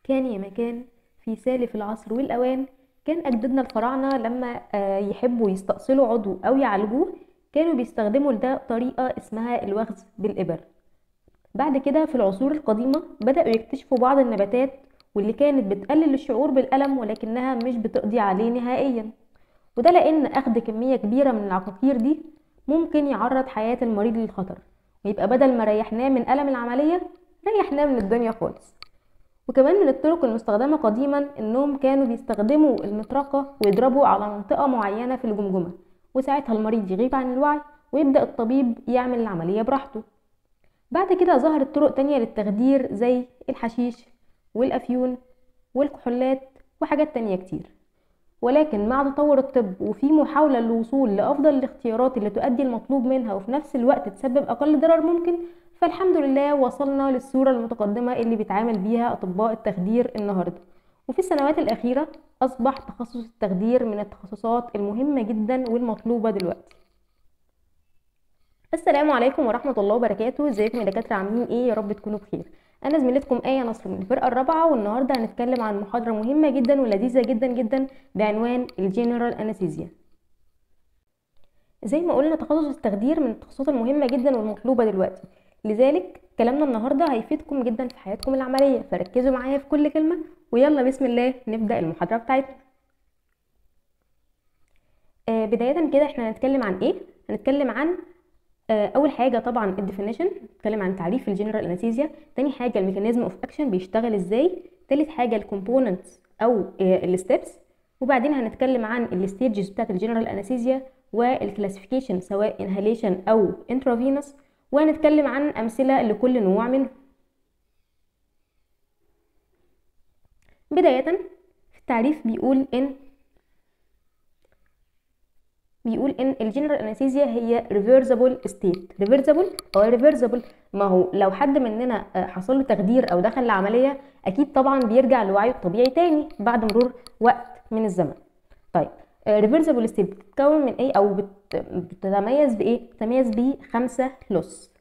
كان يا مكان في سالف العصر والأوان كان أجدادنا الفراعنة لما آه، يحبوا يستأصلوا عضو أو يعالجوه كانوا بيستخدموا لده طريقة اسمها الوخز بالإبر بعد كده في العصور القديمة بدأوا يكتشفوا بعض النباتات واللي كانت بتقلل الشعور بالألم ولكنها مش بتقضي عليه نهائيا وده لأن أخذ كمية كبيرة من العقاقير دي ممكن يعرض حياة المريض للخطر ويبقى بدل ما ريحناه من ألم العملية ريحناه من الدنيا خالص وكمان من الطرق المستخدمة قديما إنهم كانوا بيستخدموا المطرقة ويضربوا على منطقة معينة في الجمجمة وساعتها المريض يغيب عن الوعي ويبدأ الطبيب يعمل العملية براحته بعد كده ظهرت طرق تانية للتخدير زي الحشيش والأفيون والكحولات وحاجات تانية كتير ولكن مع تطور الطب وفي محاولة للوصول لأفضل الاختيارات اللي تؤدي المطلوب منها وفي نفس الوقت تسبب أقل ضرر ممكن فالحمد لله وصلنا للصورة المتقدمة اللي بيتعامل بيها أطباء التخدير النهاردة وفي السنوات الأخيرة أصبح تخصص التخدير من التخصصات المهمة جدا والمطلوبة دلوقتي السلام عليكم ورحمة الله وبركاته ازيكم يا دكاترة عاملين ايه يا رب تكونوا بخير انا زميلتكم آية نصر من الفرقة الرابعة والنهاردة هنتكلم عن محاضرة مهمة جدا ولذيذة جدا جدا بعنوان الجنرال انستيزيا زي ما قلنا تخصص التخدير من التخصصات المهمة جدا والمطلوبة دلوقتي لذلك كلامنا النهاردة هيفيدكم جدا في حياتكم العملية فركزوا معايا في كل كلمة ويلا بسم الله نبدأ المحاضرة بتاعتنا آه بداية كده احنا هنتكلم عن ايه هنتكلم عن آه، اول حاجه طبعا الديفينيشن نتكلم عن تعريف الجنرال انستيزيا تاني حاجه الميكانيزم اوف اكشن بيشتغل ازاي تالت حاجه الكومبوننتس او الستبس وبعدين هنتكلم عن الستيجز بتاعت الجنرال انستيزيا والكلاسيفيكيشن سواء انهاليشن او انترافينوس وهنتكلم عن امثله لكل نوع منهم بدايه في التعريف بيقول ان بيقول ان الجنرال انستيزيا هي ريفرسبل ستيت ريفرسبل او ريفرسبل ما هو لو حد مننا آه، حصل له تخدير او دخل العمليه اكيد طبعا بيرجع لوعيه الطبيعي تاني بعد مرور وقت من الزمن طيب ريفرسبل ستيت بتتكون من ايه او بت- بتتميز بايه بتتميز بخمسه لوس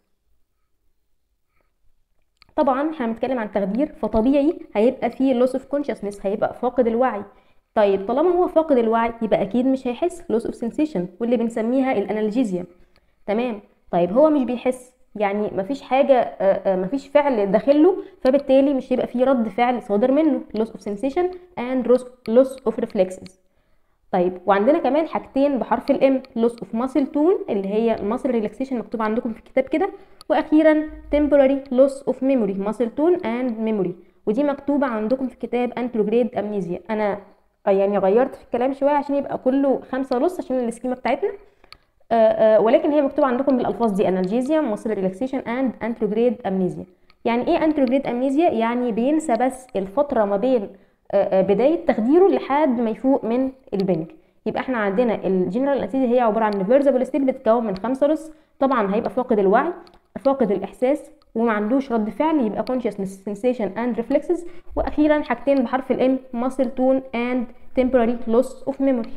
طبعا احنا بنتكلم عن تخدير فطبيعي هيبقى فيه لوس اوف كونشسنس هيبقى فاقد الوعي طيب طالما هو فاقد الوعي يبقى اكيد مش هيحس لوس اوف سensation واللي بنسميها الانالجيزيا تمام طيب هو مش بيحس يعني مفيش حاجه آه، آه، مفيش فعل داخله فبالتالي مش هيبقى فيه رد فعل صادر منه loss of sensation and loss of reflexes طيب وعندنا كمان حاجتين بحرف الام loss of muscle tone اللي هي muscle relaxation مكتوب عندكم في الكتاب كده واخيرا temporary loss of memory muscle tone and memory ودي مكتوبة عندكم في كتاب anterograde amnesia انا يعني غيرت في الكلام شوية عشان يبقى كله خمسة ونص عشان السكيمة بتاعتنا آه، آه، ولكن هي مكتوبة عندكم بالألفاظ دي analgesia muscle relaxation and anterograde amnesia يعني ايه anterograde amnesia يعني بينسى بس الفترة ما بين آه، آه، بداية تخديره لحد ما يفوق من البنج يبقى احنا عندنا الجنرال انستيزيا هي عبارة عن reversible state بتتكون من خمسة لص طبعا هيبقى فاقد الوعي فاقد الإحساس وما عندوش رد فعل يبقى consciousness sensation and reflexes وأخيرا حاجتين بحرف الام muscle tone and temporary loss of memory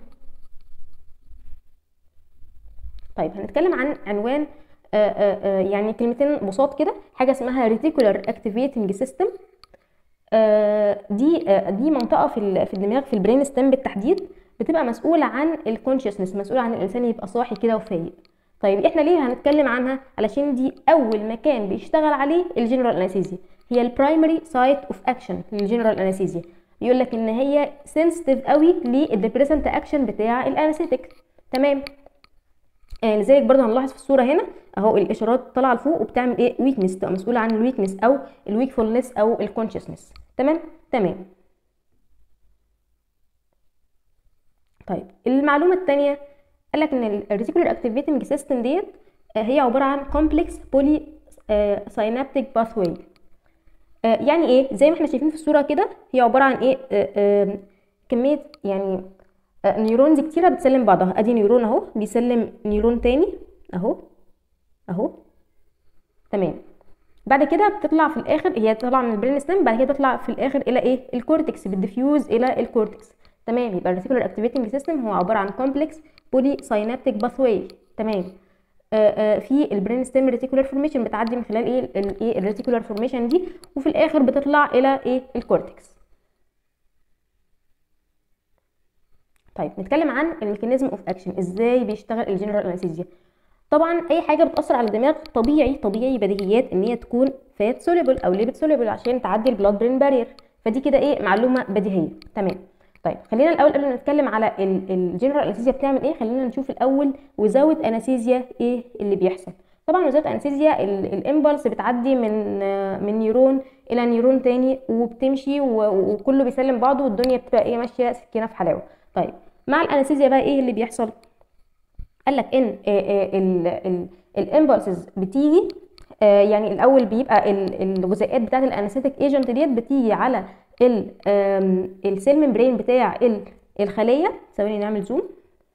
طيب هنتكلم عن عنوان آه، آه، آه، يعني كلمتين بساط كده حاجة اسمها reticular activating system آه، دي آه، دي منطقة في ال- في الدماغ في البرين ستيم بالتحديد بتبقى مسؤولة عن الكونشسنس مسؤولة عن الإنسان يبقى صاحي كده وفايق طيب احنا ليه هنتكلم عنها علشان دي أول مكان بيشتغل عليه الجنرال انستيزيا هي البرايمري سايت اوف اكشن للجنرال انستيزيا بيقول لك ان هي سنسيتيف قوي للديبريسنت اكشن بتاع الانستيك تمام آه، لذلك برضه هنلاحظ في الصوره هنا اهو الاشارات طالعه لفوق وبتعمل ايه ويكنس تبقى مسؤوله عن الويكنس او الويكفولنس او الكونشسنس تمام تمام طيب المعلومه الثانيه قال لك ان الريتيكولار اكتيفيتنج سيستم ديت آه، هي عباره عن كومبلكس بولي ساينابتيك باثواي يعني ايه زي ما احنا شايفين في الصوره كده هي عباره عن ايه آه، آه، كميه يعني آه، نيورونز كتيره بتسلم بعضها ادي نيورون اهو بيسلم نيورون تاني اهو اهو تمام بعد كده بتطلع في الاخر هي طالعه من البرين ستيم بعد كده تطلع في الاخر الى ايه الكورتكس بتديفيوز الى الكورتكس تمام يبقى الريتيكولار اكتيفيتنج سيستم هو عباره عن كومبلكس بولي ساينابتيك باثواي تمام آه، آه، في البرين ستيم ريتيكولار فورميشن بتعدي من خلال ايه الايه الريتيكولار فورميشن دي وفي الاخر بتطلع الى ايه الكورتكس طيب نتكلم عن الميكانيزم اوف اكشن ازاي بيشتغل الجنرال انستيزيا طبعا اي حاجه بتاثر على الدماغ طبيعي طبيعي بديهيات ان هي تكون فات سوليبل او ليبيد سوليبل عشان تعدي البلاد برين بارير فدي كده ايه معلومه بديهيه تمام طيب خلينا الاول قبل ما نتكلم على الجنرال انستيزيا بتعمل ايه خلينا نشوف الاول وزاويه انستيزيا ايه اللي بيحصل طبعا وزاره انستيزيا الامبلس بتعدي من من نيرون الى نيرون تاني وبتمشي وكله بيسلم بعضه والدنيا بتبقى ايه ماشيه سكينه في حلاوه طيب مع الانستيزيا بقى ايه اللي بيحصل قال لك ان الامبلسز بتيجي يعني الاول بيبقى الجزيئات بتاعه الانستيك ايجنت ديت بتيجي على السيل ممبرين بتاع الخليه ثواني نعمل زوم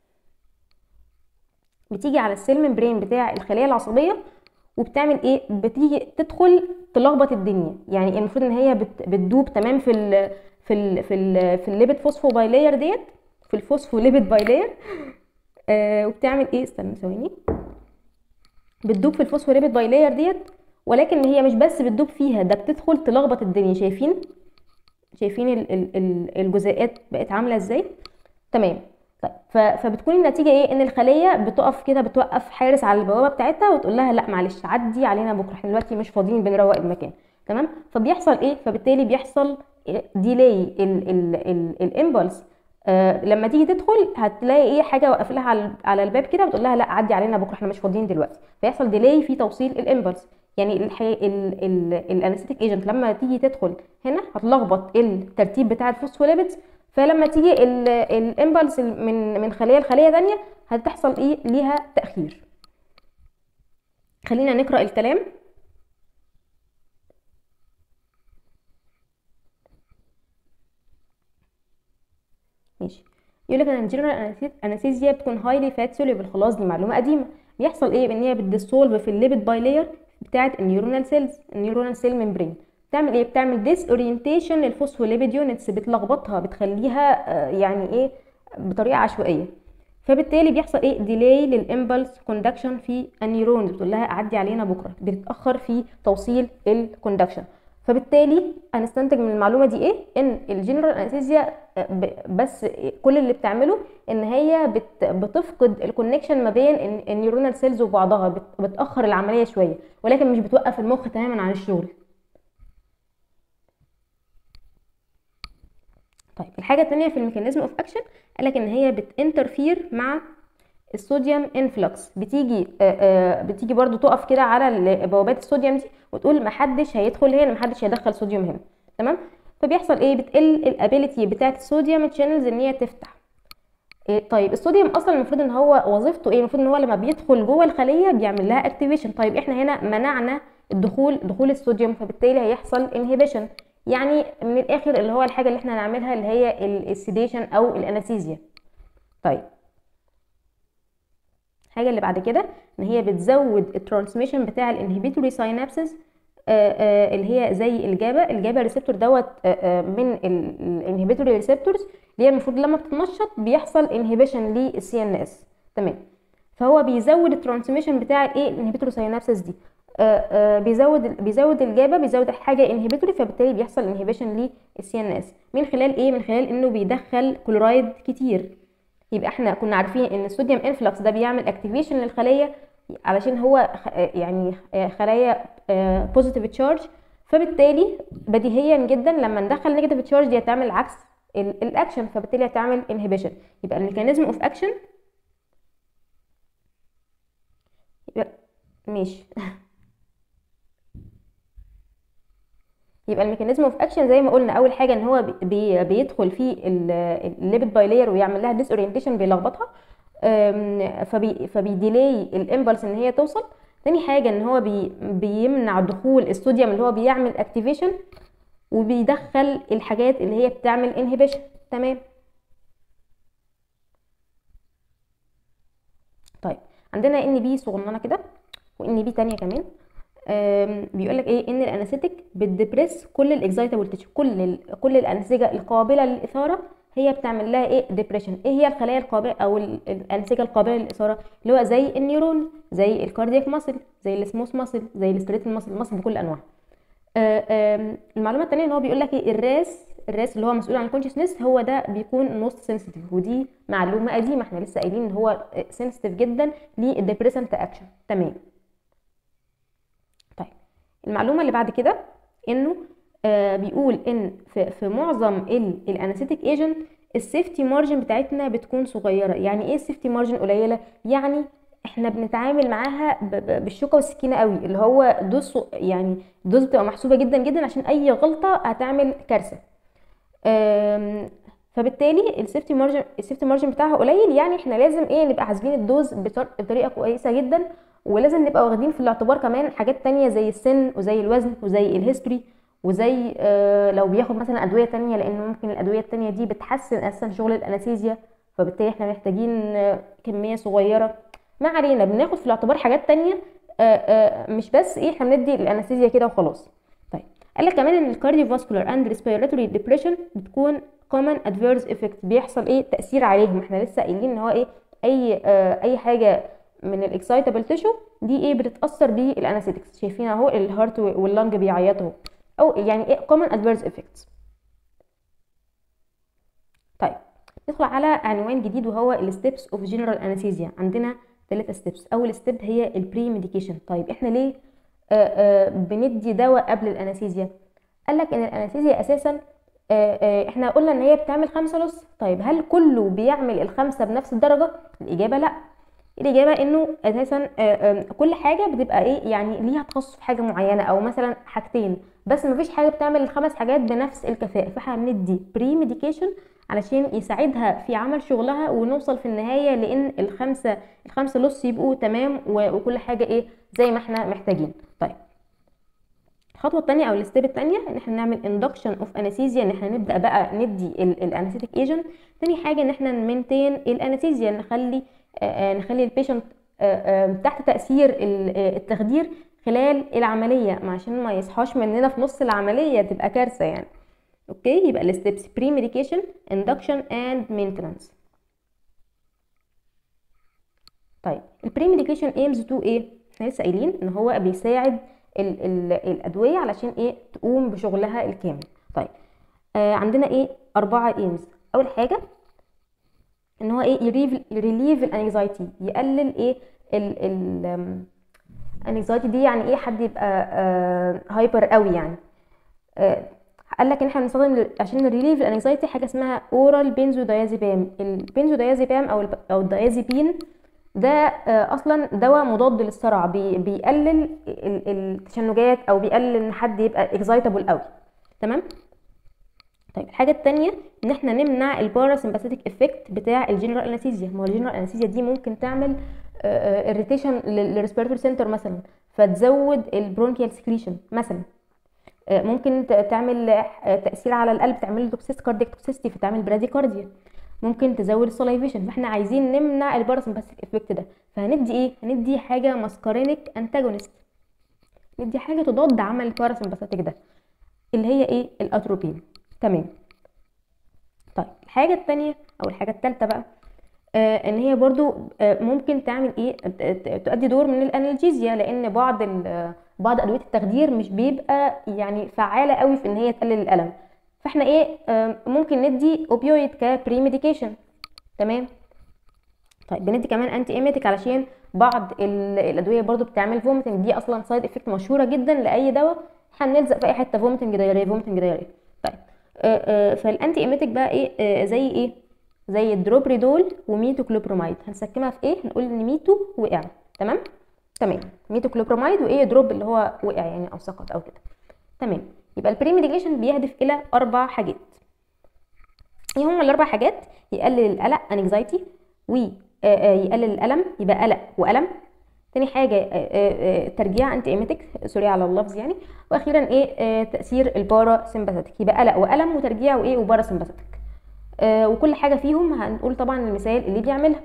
بتيجي على السيل ممبرين بتاع الخليه العصبيه وبتعمل ايه بتيجي تدخل تلخبط الدنيا يعني المفروض ان هي بتدوب تمام في ال في ال في ال في الليبيد فوسفوبايلير ديت في الفوسفوليبيد بايلير آه وبتعمل ايه استنى ثواني بتدوب في الفوسفوليبيد بايلير ديت ولكن هي مش بس بتدوب فيها ده بتدخل تلخبط الدنيا شايفين شايفين ال ال الجزيئات بقت عامله ازاي تمام طيب فبتكون النتيجه ايه ان الخليه بتقف كده بتوقف حارس على البوابه بتاعتها وتقول لها لا معلش عدي علينا بكره احنا دلوقتي مش فاضيين بنروق المكان تمام فبيحصل ايه فبالتالي بيحصل ديلي الامبلس آه لما تيجي تدخل هتلاقي ايه حاجه واقف لها على, على الباب كده بتقول لها لا عدي علينا بكره احنا مش فاضيين دلوقتي فيحصل ديلي في توصيل الامبلس يعني الانستيك ايجنت لما تيجي تدخل هنا هتلخبط الترتيب بتاع الفوسفوليبيدز فلما تيجي الامبلس من من خليه لخليه ثانيه هتحصل ايه ليها تاخير خلينا نقرا الكلام ماشي يقول لك ان الجنرال انستيزيا بتكون هايلي فات سوليبل خلاص دي معلومه قديمه بيحصل ايه ان هي بتديسولف في الليبيد بايلير بتاعه النيورونال سيلز النيورونال سيل ممبرين بتعمل ايه بتعمل ديس اورينتيشن للفوسفوليبيد يونتس بتلخبطها بتخليها يعني ايه بطريقه عشوائيه فبالتالي بيحصل ايه ديلي للامبلس كوندكشن في النيورونز بتقول لها عدي علينا بكره بتتاخر في توصيل الكوندكشن فبالتالي هنستنتج من المعلومه دي ايه ان الجنرال انستيزيا بس كل اللي بتعمله ان هي بت بتفقد الكونكشن ما بين النيورونال سيلز وبعضها بتاخر العمليه شويه ولكن مش بتوقف المخ تماما عن الشغل طيب الحاجه الثانيه في الميكانيزم اوف اكشن قالك ان هي بتانترفير مع الصوديوم انفلكس بتيجي آآ آآ بتيجي برضو تقف كده على بوابات الصوديوم دي وتقول محدش هيدخل هنا محدش هيدخل صوديوم هنا تمام فبيحصل ايه بتقل الابيليتي بتاعه الصوديوم تشانلز ان هي تفتح إيه طيب الصوديوم اصلا المفروض ان هو وظيفته ايه المفروض ان هو لما بيدخل جوه الخليه بيعمل لها اكتيفيشن طيب احنا هنا منعنا الدخول دخول الصوديوم فبالتالي هيحصل انهبيشن يعني من الاخر اللي هو الحاجه اللي احنا هنعملها اللي هي السيديشن او الانستيزيا طيب الحاجه اللي بعد كده ان هي بتزود الترانسميشن بتاع الانهبيتوري ساينابسز اللي هي زي الجابا الجابا ريسبتور دوت من الانهبيتوري ريسبتورز اللي هي المفروض لما بتتنشط بيحصل انهبيشن للسي ان اس تمام فهو بيزود الترانسميشن بتاع الايه الانهبيتوري ساينابسز دي آآ آآ بيزود بيزود الجابا بيزود حاجه انهبيتوري فبالتالي بيحصل انهبيشن للسي ان اس من خلال ايه من خلال انه بيدخل كلورايد كتير يبقى احنا كنا عارفين ان الصوديوم انفلكس ده بيعمل اكتيفيشن للخليه علشان هو يعني خلايا بوزيتيف تشارج فبالتالي بديهيا جدا لما ندخل نيجاتيف تشارج دي هتعمل عكس الاكشن فبالتالي هتعمل انهبيشن يبقى الميكانيزم اوف اكشن يبقى ماشي يبقى الميكانيزم اوف اكشن زي ما قلنا اول حاجه ان هو بي بيدخل في الليبيد بايلير ويعمل لها ديس اورينتيشن بيلخبطها فبي فبيديلي الامبلس ان هي توصل تاني حاجه ان هو بي بيمنع دخول الصوديوم اللي هو بيعمل اكتيفيشن وبيدخل الحاجات اللي هي بتعمل انهبيشن تمام طيب عندنا ان بي صغننه كده وان بي تانية كمان بيقول لك ايه ان الانستيك بتدبريس كل الاكزايتابل تيشو كل ال كل الانسجه القابله للاثاره هي بتعمل لها ايه ديبريشن ايه هي الخلايا القابله او الانسجه القابله للاثاره اللي هو زي النيورون زي الكاردياك ماسل زي السموث ماسل زي السكريتال ماسل الماسل بكل انواعها المعلومه الثانيه ان هو بيقول لك ايه الراس الراس اللي هو مسؤول عن الكونشسنس هو ده بيكون موست سنسيتيف ودي معلومه قديمه احنا لسه قايلين ان هو سنسيتيف جدا للديبريسنت اكشن تمام طيب المعلومه اللي بعد كده انه آه بيقول ان في, في معظم الانستيك ايجنت السيفتي مارجن بتاعتنا بتكون صغيره يعني ايه السيفتي مارجن قليله يعني احنا بنتعامل معاها بالشوكه والسكينه قوي اللي هو دوز يعني دوز بتبقى محسوبه جدا جدا عشان اي غلطه هتعمل كارثه فبالتالي السيفتي مارجن السيفتي مارجن بتاعها قليل يعني احنا لازم ايه نبقى حاسبين الدوز بطريقه كويسه جدا ولازم نبقى واخدين في الاعتبار كمان حاجات تانية زي السن وزي الوزن وزي الهيستوري وزي آه لو بياخد مثلا ادويه تانية لان ممكن الادويه التانية دي بتحسن اساسا شغل الانستيزيا فبالتالي احنا محتاجين كميه صغيره ما علينا بناخد في الاعتبار حاجات تانية آآ آآ مش بس ايه احنا بندي الانستيزيا كده وخلاص طيب قال لك كمان ان الكارديوفاسكولار اند ريسبيراتوري ديبريشن بتكون كومن ادفيرس افكت بيحصل ايه تاثير عليهم احنا لسه قايلين ان هو ايه اي اي حاجه من الاكسايتابل تيشو دي ايه بتتاثر بالانستيكس شايفين اهو الهارت واللنج بيعيطوا او يعني ايه كومن ادفيرس افكتس طيب ندخل على عنوان جديد وهو الستبس اوف جنرال انستيزيا عندنا ثلاثة ستيبس اول ستيب هي البري ميديكيشن طيب احنا ليه آآ آآ بندي دواء قبل الانستيزيا قال لك ان الانستيزيا اساسا آآ احنا قلنا ان هي بتعمل خمسة لص طيب هل كله بيعمل الخمسة بنفس الدرجة الاجابة لا الاجابه انه اساسا كل حاجه بتبقى ايه يعني ليها تخصص في حاجه معينه او مثلا حاجتين بس مفيش حاجه بتعمل الخمس حاجات بنفس الكفاءه فاحنا بندي بري ميديكيشن علشان يساعدها في عمل شغلها ونوصل في النهايه لان الخمسه الخمسه لص يبقوا تمام وكل حاجه ايه زي ما احنا محتاجين طيب الخطوه الثانيه او الستيب الثانيه ان احنا نعمل اندكشن اوف انستيزيا ان احنا نبدا بقى ندي الانستيك ايجنت تاني حاجه ان احنا نمنتين الانستيزيا نخلي آه نخلي البيشنت آه تحت تاثير التخدير خلال العمليه عشان ما يصحاش مننا في نص العمليه تبقى كارثه يعني اوكي يبقى الستبس بري ميديكيشن اندكشن اند مينتنانس طيب البري ميديكيشن ايمز تو ايه احنا لسه قايلين ان هو بيساعد ال ال الادويه علشان ايه تقوم بشغلها الكامل طيب آه عندنا ايه اربعه ايمز اول حاجه ان هو ايه يريليف الانكزايتي يقلل ايه ال ال الانكزايتي دي يعني ايه حد يبقى آه هايبر قوي يعني آه قال لك ان احنا بنستخدم عشان نريليف الانكزايتي حاجه اسمها اورال بنزودايازيبام البنزودايازيبام او ال او الدايازيبين ده آه اصلا دواء مضاد للصرع بي بيقلل التشنجات او بيقلل ان حد يبقى اكزايتابل قوي تمام طيب الحاجه الثانيه ان احنا نمنع الباراسمباثيك افكت بتاع الجنرال انستيزيا ما هو الجنرال انستيزيا دي ممكن تعمل اريتيشن للريسبيراتوري سنتر مثلا فتزود البرونكيال سكريشن مثلا ممكن تعمل تاثير على القلب تعمل توكسيس كارديك توكسيستي فتعمل براديكارديا ممكن تزود السلايفيشن فاحنا عايزين نمنع الباراسمباثيك افكت ده فهندي ايه هندي حاجه ماسكارينيك انتاجونست ندي حاجه تضاد عمل الباراسمباثيك ده اللي هي ايه الاتروبين تمام طيب الحاجه الثانيه او الحاجه الثالثه بقى آه ان هي برضو آه ممكن تعمل ايه تؤدي دور من الانالجيزيا لان بعض بعض ادويه التخدير مش بيبقى يعني فعاله قوي في ان هي تقلل الالم فاحنا ايه آه ممكن ندي اوبيويد كبري ميديكيشن تمام طيب بندي كمان انتي ايميتيك علشان بعض الادويه برضو بتعمل فوميتنج دي اصلا سايد افكت مشهوره جدا لاي دواء هنلزق في اي حته فوميتنج دايريه فوميتنج دايريه طيب فالانتي ايميتيك بقى ايه زي ايه زي الدروبريدول وميتوكلوبرومايد هنسكمها في ايه هنقول ان ميتو وقع تمام تمام ميتوكلوبرومايد وايه دروب اللي هو وقع يعني او سقط او كده تمام يبقى البري ميديكيشن بيهدف الى اربع حاجات ايه هم الاربع حاجات يقلل القلق انكزايتي ويقلل الالم يبقى قلق والم تاني حاجة ترجيع انتي ايميتيك سوري على اللفظ يعني واخيرا ايه تأثير البارا سمباثيك يبقى قلق والم وترجيع وايه وبارا سمباثيك وكل حاجة فيهم هنقول طبعا المثال اللي بيعملها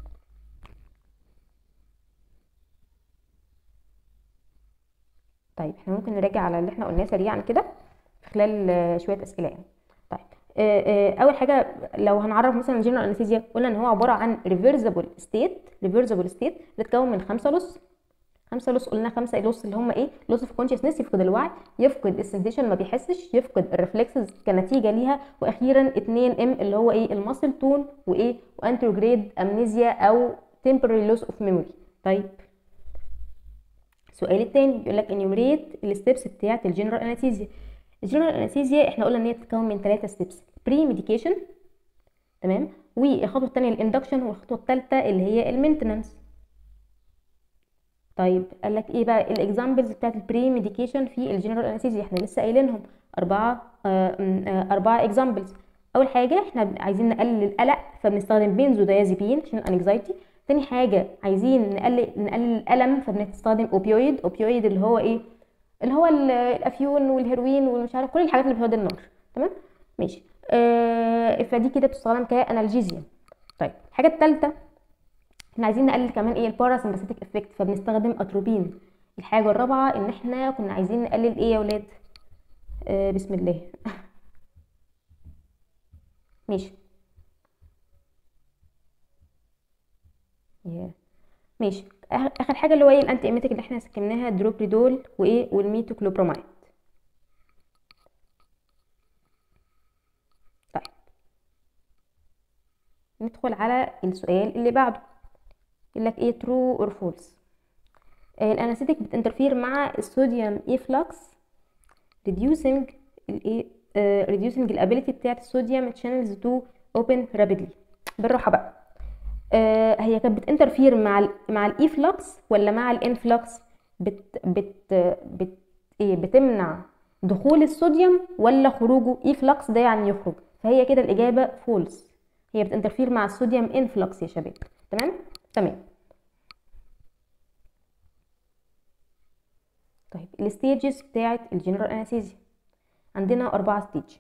طيب احنا ممكن نراجع على اللي احنا قلناه سريعا كده خلال شوية اسئلة يعني طيب اول حاجه لو هنعرف مثلا الجنرال انستيزيا قلنا ان هو عباره عن ريفرسبل ستيت ريفرسبل ستيت بتتكون من خمسه لص خمسه لوس قلنا خمسه لوس اللي هم ايه لوس اوف كونشسنس يفقد الوعي يفقد السنسيشن ما بيحسش يفقد الريفلكسز كنتيجه ليها واخيرا 2 ام اللي هو ايه الماسل تون وايه وانتروجريد امنيزيا او temporary loss of memory طيب السؤال التاني بيقول لك enumerate الستبس بتاعت الجنرال انستيزيا الجنرال انستيزيا احنا قلنا ان هي بتتكون من ثلاثه ستبس بري ميديكيشن تمام والخطوه الثانيه الاندكشن والخطوه الثالثه اللي هي المينتننس طيب قال لك ايه بقى الاكزامبلز بتاعت البري ميديكيشن في الجنرال انستيزيا احنا لسه قايلينهم اربعه آه آه اربعه اكزامبلز اول حاجه احنا عايزين نقلل القلق فبنستخدم بنزودايازيبين عشان الانكزايتي تاني حاجه عايزين نقلل نقلل الالم فبنستخدم اوبيويد اوبيويد اللي هو ايه اللي هو الافيون والهيروين والمش عارف كل الحاجات اللي بتهدي النار تمام ماشي آه فدي كده بتستخدم كانالجيزيا طيب الحاجه الثالثه احنا عايزين نقلل كمان ايه الباراسمباثيك افكت فبنستخدم اتروبين الحاجه الرابعه ان احنا كنا عايزين نقلل ايه يا ولاد آه بسم الله ماشي yeah. ماشي اخر حاجه اللي هو ايه الانتي ايميتيك اللي احنا سكناها دروبريدول وايه والميتوكلوبراميد طيب ندخل على السؤال اللي بعده يقول لك ايه true or false الانستيك بتنترفير مع الصوديوم efflux reducing الايه uh, reducing الابيليتي بتاعت الصوديوم channels to open rapidly بالراحه بقى آه هي كانت بتنترفير مع ال مع الايفلكس ولا مع الانفلكس بت بت بت ايه بتمنع دخول الصوديوم ولا خروجه ايفلكس ده يعني يخرج فهي كده الاجابه فولس هي بتنترفير مع الصوديوم انفلكس يا شباب تمام تمام طيب الستيجز بتاعه الجنرال انستيزيا عندنا اربعه ستيج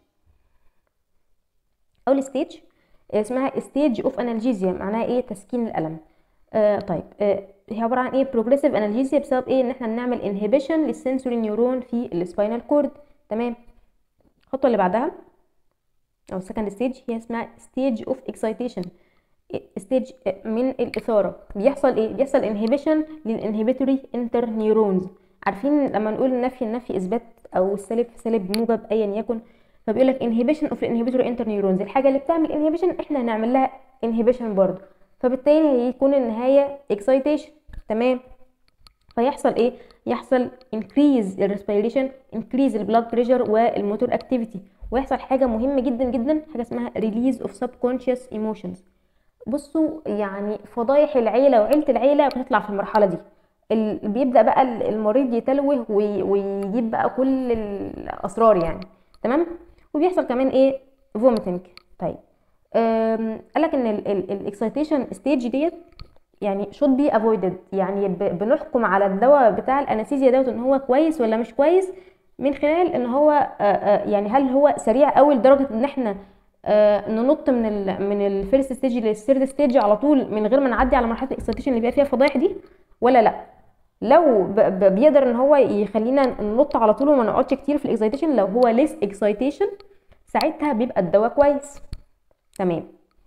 اول ستيج اسمها ستيج اوف انالجيزيا معناها ايه تسكين الالم آه طيب آه هي عباره عن ايه بروجريسيف انالجيزيا بسبب ايه ان احنا بنعمل انهبيشن للسنسوري نيورون في السباينال كورد تمام الخطوه اللي بعدها او السكند ستيج هي اسمها ستيج اوف اكسايتيشن ستيج من الاثاره بيحصل ايه بيحصل انهبيشن للانهبيتوري انتر نيورونز عارفين لما نقول نفي النفي اثبات او السالب سالب موجب ايا يكن فبيقول لك انهبيشن اوف الانهبيتور انتر نيورونز الحاجه اللي بتعمل انهبيشن احنا هنعمل لها انهبيشن برضه فبالتالي هيكون النهايه اكسايتيشن تمام فيحصل ايه يحصل increase الريسبيريشن increase البلاد بريشر والموتور اكتيفيتي ويحصل حاجه مهمه جدا جدا حاجه اسمها release of subconscious emotions بصوا يعني فضايح العيله وعيله العيله بتطلع في المرحله دي ال... بيبدا بقى المريض يتلوه وي... ويجيب بقى كل الاسرار يعني تمام وبيحصل كمان ايه فوميتنج طيب قال لك ان الاكسايتيشن ستيج ديت يعني should be avoided يعني بنحكم على الدواء بتاع الانستيزيا دوت ان هو كويس ولا مش كويس من خلال ان هو يعني هل هو سريع قوي لدرجه ان احنا ننط من ال من الفيرست ستيج للثيرد ستيج على طول من غير ما نعدي على مرحله الاكسايتيشن اللي بيبقى فيها فضايح دي ولا لا لو بيقدر ان هو يخلينا ننط على طول وما نقعدش كتير في الاكسايتيشن لو هو ليس اكسايتيشن ساعتها بيبقى الدواء كويس تمام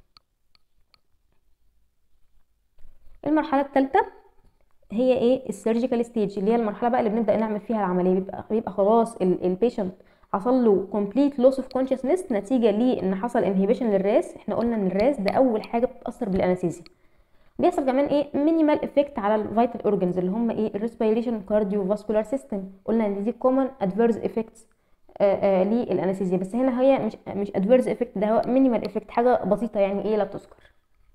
المرحله الثالثه هي ايه السيرجيكال ستيج اللي هي المرحله بقى اللي بنبدا نعمل فيها العمليه بيبقى بيبقى خلاص البيشنت حصل له كومبليت لوس اوف كونشسنس نتيجه لان حصل انهبيشن للراس احنا قلنا ان الراس ده اول حاجه بتاثر بالانستيزيا بيحصل كمان ايه مينيمال افكت على الفيتال اورجنز اللي هم ايه الريسبيريشن كارديو فاسكولار سيستم قلنا ان دي كومن ادفيرس افكتس للانستيزيا بس هنا هي مش مش ادفيرس افكت ده هو مينيمال افكت حاجه بسيطه يعني ايه لا تذكر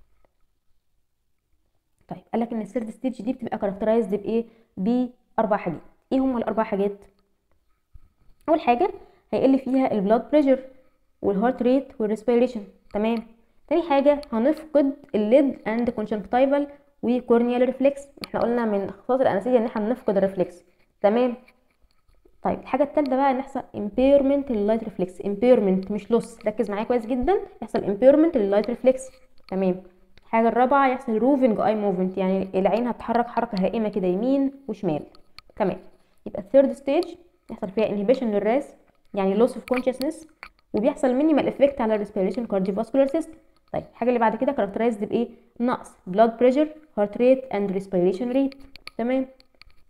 طيب قال لك ان الثيرد ستيج دي بتبقى كاركترايزد بايه باربع حاجات ايه هم الاربع حاجات اول حاجه هيقل فيها البلاد بريشر والهارت ريت والريسبيريشن تمام تاني حاجه هنفقد الليد اند كونجنكتيفال وكورنيال ريفلكس احنا قلنا من خصائص الانستيزيا ان احنا نفقد الريفلكس تمام طيب الحاجه الثالثه بقى ان يحصل امبيرمنت لللايت ريفلكس امبيرمنت مش لوس ركز معايا كويس جدا يحصل امبيرمنت لللايت ريفلكس تمام الحاجه الرابعه يحصل روفنج اي موفمنت يعني العين هتتحرك حركه هائمه كده يمين وشمال تمام يبقى الثيرد ستيج يحصل فيها انهبيشن للراس يعني لوس اوف كونشسنس وبيحصل مينيمال افكت على الريسبيريشن كارديوفاسكولار سيستم طيب الحاجه اللي بعد كده كاركترايزد بايه نقص بلاد بريشر هارت ريت اند ريسبيريشن ريت تمام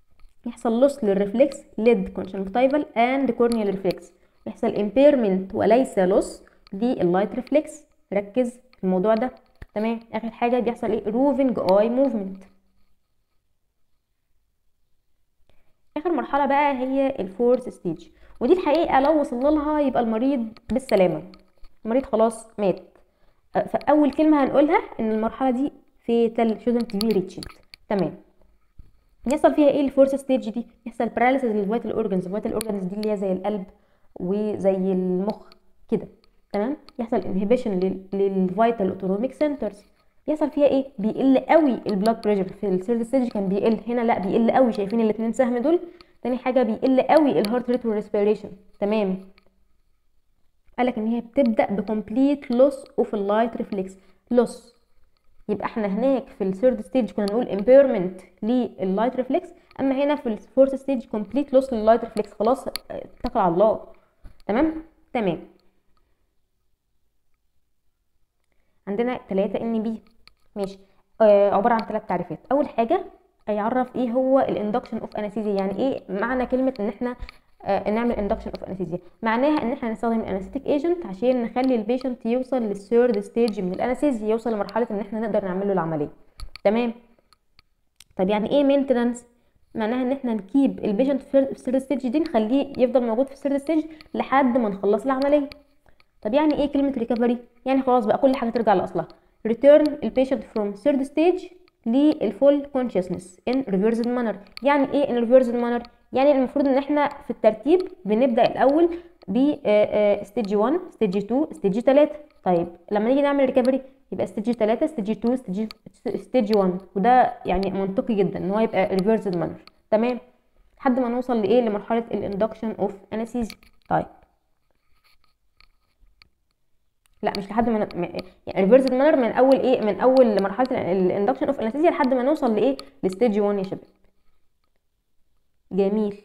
يحصل لوس للريفلكس ليد كونجنكتيفال اند كورنيال ريفلكس يحصل امبيرمنت وليس لوس لللايت ريفلكس ركز في الموضوع ده تمام اخر حاجه بيحصل ايه روفنج اي موفمنت اخر مرحله بقى هي الفورث ستيج ودي الحقيقه لو وصلنا لها يبقى المريض بالسلامه المريض خلاص مات فاول كلمه هنقولها ان المرحله دي فيتال shouldn't be reached تمام يحصل فيها ايه الفورث ستيج دي يحصل باراليسيس للفيتال اورجانز الفيتال اورجانز دي اللي هي زي القلب وزي المخ كده تمام يحصل انهبيشن للفيتال اوتونوميك سنترز يحصل فيها ايه بيقل قوي البلاد بريشر في الثيرد ستيج كان بيقل هنا لا بيقل قوي شايفين الاثنين سهم دول تاني حاجه بيقل قوي الهارت ريت والريسبيريشن تمام قالك ان هي بتبدا بكمبليت لوس اوف اللايت ريفلكس لوس يبقى احنا هناك في الثيرد ستيج كنا نقول امبيرمنت لللايت ريفلكس اما هنا في الفورث ستيج كومبليت لوس لللايت ريفلكس خلاص اتكل على الله تمام تمام عندنا 3 ان بي ماشي آه عباره عن ثلاث تعريفات اول حاجه يعرف ايه هو الاندكشن اوف انستيزيا يعني ايه معنى كلمه ان احنا آه نعمل اندكشن اوف انستيزيا معناها ان احنا نستخدم الانستيك ايجنت عشان نخلي البيشنت يوصل للثيرد ستيج من الانستيزيا يوصل لمرحله ان احنا نقدر نعمل له العمليه تمام طب يعني ايه مينتنانس معناها ان احنا نكيب البيشنت في الثيرد ستيج دي نخليه يفضل موجود في الثيرد ستيج لحد ما نخلص العمليه طب يعني ايه كلمه ريكفري يعني خلاص بقى كل حاجه ترجع لاصلها return البيشنت from third stage للفول consciousness in reversed manner يعني ايه in reversed manner يعني المفروض ان احنا في الترتيب بنبدا الاول ب ستيج 1 ستيج 2 ستيج 3 طيب لما نيجي نعمل ريكفري يبقى ستيج 3 ستيج 2 ستيج ستيج 1 وده يعني منطقي جدا ان هو يبقى reversed manner تمام لحد ما نوصل لايه لمرحله الاندكشن اوف انستيزيا طيب لا مش لحد ما يعني ريفرس مانر من اول ايه من اول مرحله الاندكشن اوف انستيزيا لحد ما نوصل لايه لستيج 1 يا شباب جميل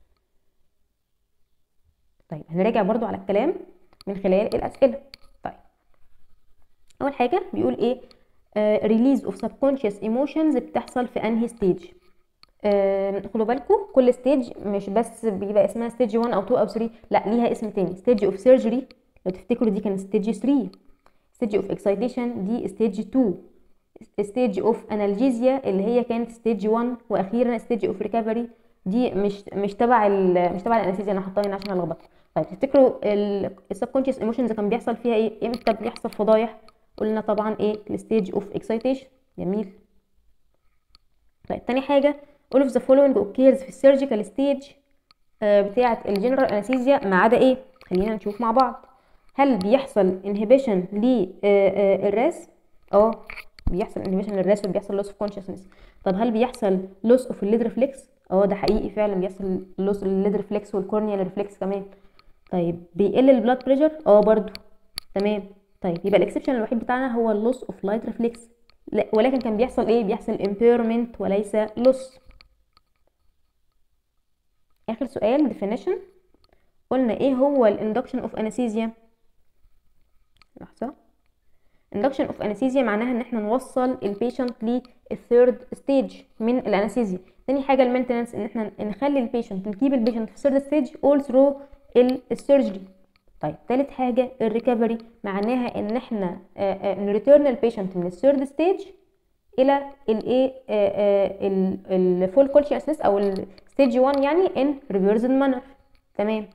طيب هنراجع برضو على الكلام من خلال الاسئله طيب اول حاجه بيقول ايه ريليز اوف سبكونشس ايموشنز بتحصل في انهي ستيج آه خدوا بالكم كل ستيج مش بس بيبقى اسمها ستيج 1 او 2 او 3 لا ليها اسم تاني ستيج اوف سيرجري لو تفتكروا دي كانت ستيج 3 ستيج اوف اكسايتيشن دي ستيج 2 ستيج اوف انالجيزيا اللي هي كانت ستيج 1 واخيرا ستيج اوف ريكفري دي مش مش تبع مش تبع الانستيزيا انا حاطاها هنا عشان الخبطكم طيب تفتكروا السبكونشس ايموشنز كان بيحصل فيها ايه امتى بيحصل فضايح قلنا طبعا ايه الستيج اوف اكسايتيشن جميل طيب تاني حاجه all of the following occurs في السيرجيكال ستيج بتاعه الجنرال انستيزيا ما عدا ايه خلينا نشوف مع بعض هل بيحصل انهبيشن للراس اه بيحصل انهبيشن للراس وبيحصل لوس اوف كونشسنس طب هل بيحصل لوس اوف الليد ريفلكس اه ده حقيقي فعلا بيحصل لوس الليد ريفلكس والكورنيال ريفلكس كمان طيب بيقل البلاد بريشر اه برضو تمام طيب يبقى الاكسبشن الوحيد بتاعنا هو اللوس اوف لايت ريفلكس ولكن كان بيحصل ايه بيحصل امبيرمنت وليس لوس اخر سؤال definition قلنا ايه هو الاندكشن اوف انستيزيا لحظه induction of anesthesia معناها ان احنا نوصل البيشنت للثيرد ستيج من الانستيزيا تاني حاجه المينتنس ان احنا نخلي البيشنت نجيب البيشنت في الثيرد ستيج all through السيرجري طيب تالت حاجه الريكفري معناها ان احنا نريتيرن البيشنت من الثيرد ستيج الى الايه الفول كونشسنس او الستيج 1 يعني ان ريفرسد مانر تمام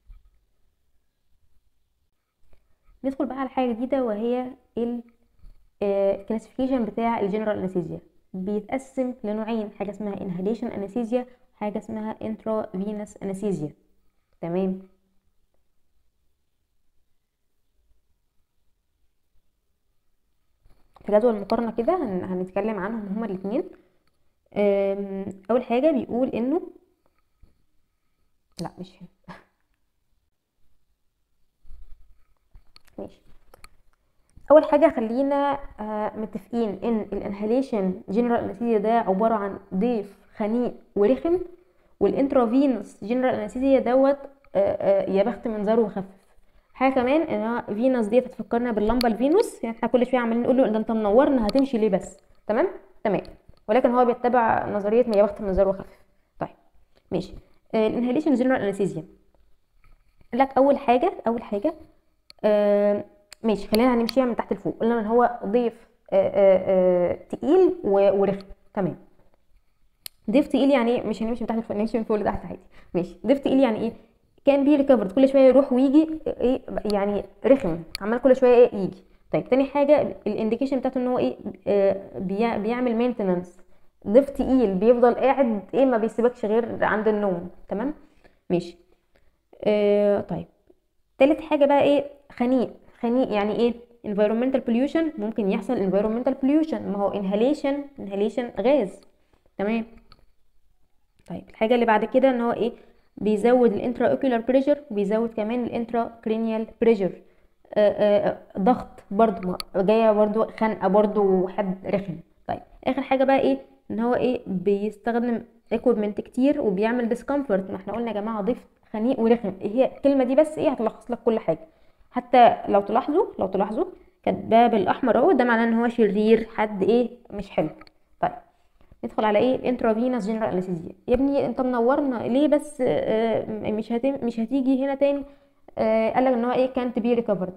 ندخل بقى على حاجه جديده وهي الكلاسيفيكيشن بتاع الجنرال انستيزيا بيتقسم لنوعين حاجه اسمها انهاليشن انستيزيا وحاجه اسمها انترا فينس انستيزيا تمام في جدول المقارنه كده هنتكلم عنهم هما الاثنين اول حاجه بيقول انه لا مش هنا ماشي اول حاجه خلينا آه متفقين ان الانهاليشن جنرال انستيزيا ده عباره عن ضيف خنيق ورخم والانترافينوس جنرال انستيزيا دوت آه آه يا بخت منظره وخفف حاجه كمان ان فينوس ديت تفكرنا باللمبه الفينوس يعني احنا كل شويه عمالين نقول له ده انت منورنا هتمشي ليه بس تمام تمام ولكن هو بيتبع نظريه يا بخت منظره وخفف طيب ماشي الانهاليشن جنرال انستيزيا لك اول حاجه اول حاجه آه ماشي خلينا هنمشيها من تحت لفوق قلنا ان هو ضيف آه آه آه تقيل و- ورخم تمام ضيف تقيل يعني ايه مش هنمشي من تحت لفوق نمشي من فوق لتحت عادي ماشي ضيف تقيل يعني ايه كان بي ريكفرد كل شويه يروح ويجي ايه يعني رخم عمال كل شويه ايه يجي طيب تاني حاجه الانديكيشن بتاعته ان هو ايه آه بيع- بيعمل مينتنانس ضيف تقيل بيفضل قاعد ايه ما بيسيبكش غير عند النوم تمام ماشي آه طيب تالت حاجة بقى ايه خنيق خنيق يعني ايه environmental pollution ممكن يحصل environmental pollution ما هو inhalation inhalation غاز تمام طيب الحاجة اللي بعد كده ان هو ايه بيزود الانترا اوكيولار بريشر وبيزود كمان الانترا كرينيال بريشر ضغط برضو ما- جاية برضو خنقة برضو حد رخم طيب اخر حاجة بقى ايه ان هو ايه بيستخدم equipment كتير وبيعمل discomfort ما احنا قلنا يا جماعة ضيف خنيق ورخم هي الكلمة دي بس ايه هتلخص لك كل حاجة حتى لو تلاحظوا لو تلاحظوا كاتباه بالاحمر اهو ده معناه ان هو شرير حد ايه مش حلو طيب ندخل على ايه الانترافينوس جنرال انستيزيا يا ابني انت منورنا ليه بس آه، مش هت... مش هتيجي هنا تاني آه، قال لك ان هو ايه كانت بي ريكفرد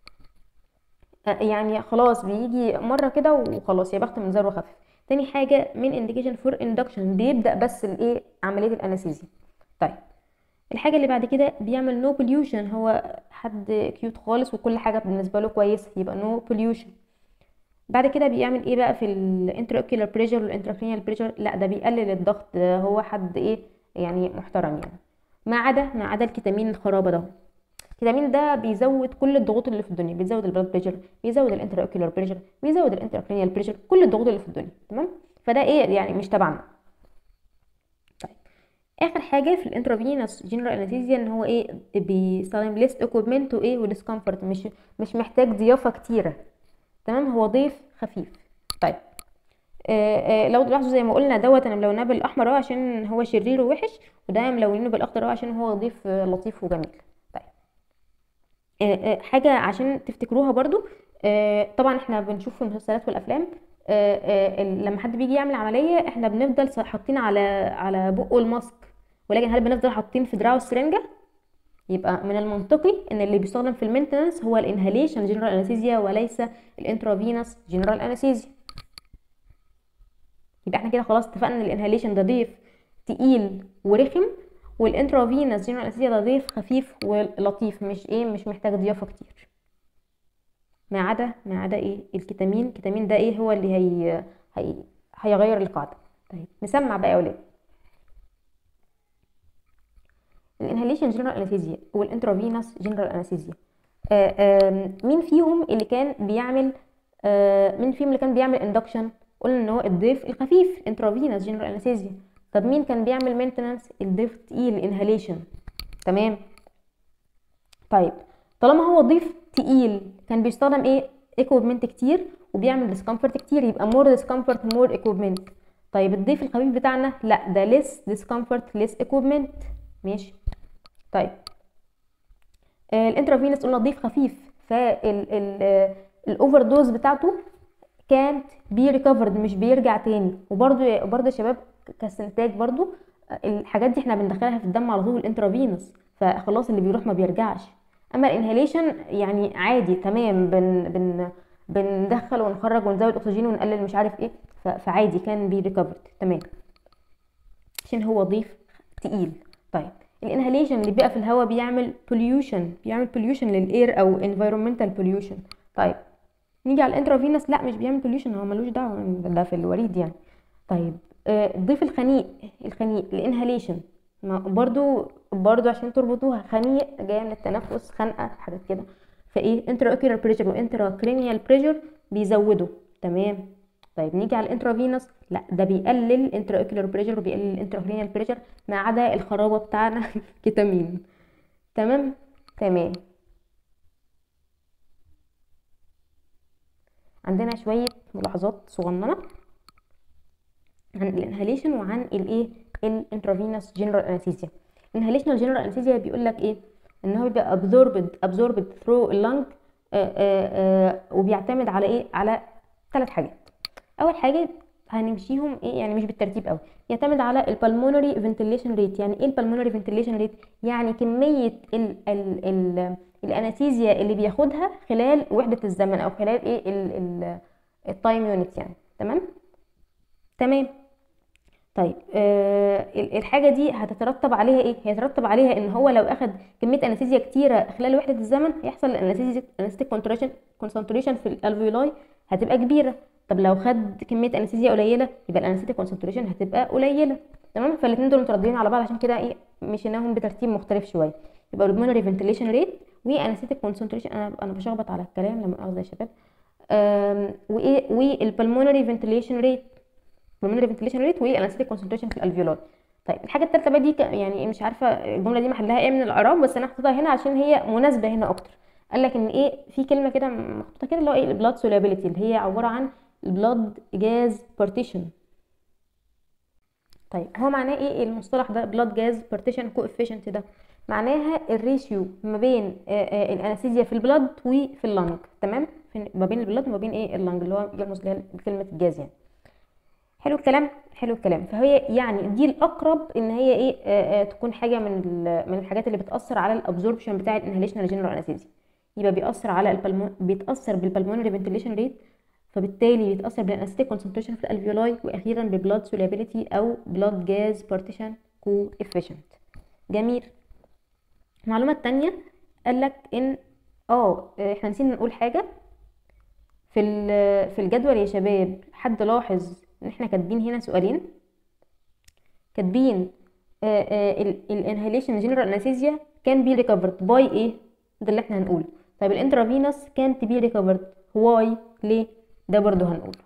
يعني خلاص بيجي مره كده وخلاص يا بخت من زر وخفف تاني حاجه من انديكيشن فور اندكشن بيبدا بس الايه عمليه الانستيزيا طيب الحاجه اللي بعد كده بيعمل نو بوليوشن هو حد كيوت خالص وكل حاجه بالنسبه له كويس يبقى نو بوليوشن بعد كده بيعمل ايه بقى في الانتراوكيولار بريشر والانتراكرينيال بريشر لا ده بيقلل الضغط ده هو حد ايه يعني محترم يعني ما عدا ما عدا الكتامين الخرابه ده الكتامين ده بيزود كل الضغوط اللي في الدنيا بيزود البلاد بريشر بيزود الانتراوكيولار بريشر بيزود الانتراكرينيال بريشر كل الضغوط اللي في الدنيا تمام فده ايه يعني مش تبعنا طيب اخر حاجه في الانترافينوس جنرال انستيزيا ان هو ايه بيستخدم ليست اكويبمنت وايه وديسكمفورت مش مش محتاج ضيافه كتيره تمام هو ضيف خفيف طيب آه آه لو تلاحظوا زي ما قلنا دوت انا ملوناه بالاحمر اهو عشان هو شرير ووحش وده ملونينه بالاخضر اهو عشان هو ضيف آه لطيف وجميل طيب آه آه حاجه عشان تفتكروها برضو آه طبعا احنا بنشوف في المسلسلات والافلام آه آه ال- لما حد بيجي يعمل عمليه احنا بنفضل ص- حاطين على على بقه الماسك ولكن هل بنفضل حاطين في دراعه السرنجه يبقى من المنطقي ان اللي بيستخدم في المينتنس هو الانهاليشن جنرال انستيزيا وليس الانترافينوس جنرال انستيزيا يبقى احنا كده خلاص اتفقنا ان الانهاليشن ده ضيف تقيل ورخم والانترافينوس جنرال انستيزيا ده ضيف خفيف ولطيف مش ايه مش محتاج ضيافه كتير ما عدا ما عدا ايه الكتامين الكتامين ده ايه هو اللي هي, هي هيغير القاعده طيب نسمع بقى يا ولاد الانهاليشن جنرال انستيزيا والانترافينوس جنرال انستيزيا مين فيهم اللي كان بيعمل آه، مين فيهم اللي كان بيعمل اندكشن قلنا ان هو الضيف الخفيف انترافينوس جنرال انستيزيا طب مين كان بيعمل مينتنانس الضيف التقيل انهاليشن تمام طيب طالما هو ضيف تقيل كان بيستخدم ايه ايكويبمنت كتير وبيعمل ديسكمفورت كتير يبقى مور ديسكمفورت مور ايكويبمنت طيب الضيف الخفيف بتاعنا لا ده ليس ديسكمفورت ليس ايكويبمنت ماشي طيب الانترافينوس قلنا ضيف خفيف فالاوفر دوز بتاعته كانت بي ريكفرد مش بيرجع تاني وبرده برده يا شباب كاستنتاج برده الحاجات دي احنا بندخلها في الدم على طول الانترافينوس فخلاص اللي بيروح ما بيرجعش اما الانهاليشن يعني عادي تمام بن بن بندخل ونخرج ونزود اكسجين ونقلل مش عارف ايه ف- فعادي كان بي ريكفرد تمام عشان هو ضيف تقيل طيب الانهاليشن اللي بيبقى في الهواء بيعمل بوليوشن بيعمل بوليوشن للاير او environmental بوليوشن طيب نيجي على الانترافينوس لا مش بيعمل بوليوشن هو ملوش دعوه ده في الوريد يعني طيب آه، الضيف الخنيق الخنيق الانهاليشن ما برضو برضو عشان تربطوها خنيق جايه من التنفس خنقه حاجات كده فايه انترا اوكيولار بريشر وانترا كرينيال بريشر بيزودوا تمام طيب نيجي على الانترافينوس لا ده بيقلل الانترا اوكيولار بريشر وبيقلل الانترا كرينيال بريشر ما عدا الخرابه بتاعنا كيتامين تمام تمام عندنا شويه ملاحظات صغننه عن الانهاليشن وعن الايه الانترافينوس جنرال انستيزيا الانهاليشنال جنرال انستيزيا بيقول لك ايه ان هو بيبقى ابزوربد ابزوربد ثرو اللنج وبيعتمد على ايه على ثلاث حاجات اول حاجه هنمشيهم ايه يعني مش بالترتيب قوي يعتمد على البلمونري فنتيليشن ريت يعني ايه البلمونري فنتيليشن ريت يعني كميه ال ال ال الانستيزيا اللي بياخدها خلال وحده الزمن او خلال ايه التايم يونت يعني تمام تمام طيب آه الحاجه دي هتترتب عليها ايه هيترتب عليها ان هو لو اخد كميه انستيزيا كتيره خلال وحده الزمن هيحصل الانستيك كونسنتريشن في الالفيولاي هتبقى كبيره طب لو خد كميه انستيزيا قليله يبقى الانستيك كونسنتريشن هتبقى قليله تمام فالاثنين دول مترددين على بعض عشان كده ايه مشيناهم بترتيب مختلف شويه يبقى البلمونري فنتيليشن ريت وانستيك كونسنتريشن انا انا بشخبط على الكلام لما اخذ يا شباب وايه والبلمونري فنتيليشن ريت pulmonary ventilation rate والانستيك concentration في الالفيولار طيب الحاجه الثالثه بقى دي يعني مش عارفه الجمله دي محلها ايه من الاعراب بس انا حطيتها هنا عشان هي مناسبه هنا اكتر قال لك ان ايه في كلمه كده محطوطه كده اللي هو ايه البلاد سولابيليتي اللي هي عباره عن البلاد جاز بارتيشن طيب هو معناه ايه المصطلح ده بلاد جاز بارتيشن كوفيشنت ده معناها الريشيو ما بين الانستيزيا في البلاد وفي اللنج تمام ما بين البلاد وما بين ايه اللنج اللي هو يرمز لكلمه الجاز يعني حلو الكلام حلو الكلام فهي يعني دي الاقرب ان هي ايه آآ آآ تكون حاجه من من الحاجات اللي بتاثر على الابزوربشن بتاع الانهيليشن جنرال انستيزيا يبقى بيأثر على البلمون بيتاثر بالبلمونري فنتيليشن ريت فبالتالي بيتاثر بالانستيك كونسنتريشن في الالفيولاي واخيرا بالبلاد سولابيليتي او بلاد جاز بارتيشن كو افيشنت جميل المعلومه الثانيه قال لك ان اه احنا نسينا نقول حاجه في في الجدول يا شباب حد لاحظ ان احنا كاتبين هنا سؤالين كاتبين الانهيليشن جنرال انستيزيا كان بي ريكفرد باي ايه ده اللي احنا هنقوله طيب الانترافينوس كانت بي ريكفرد واي ليه ده برضو هنقوله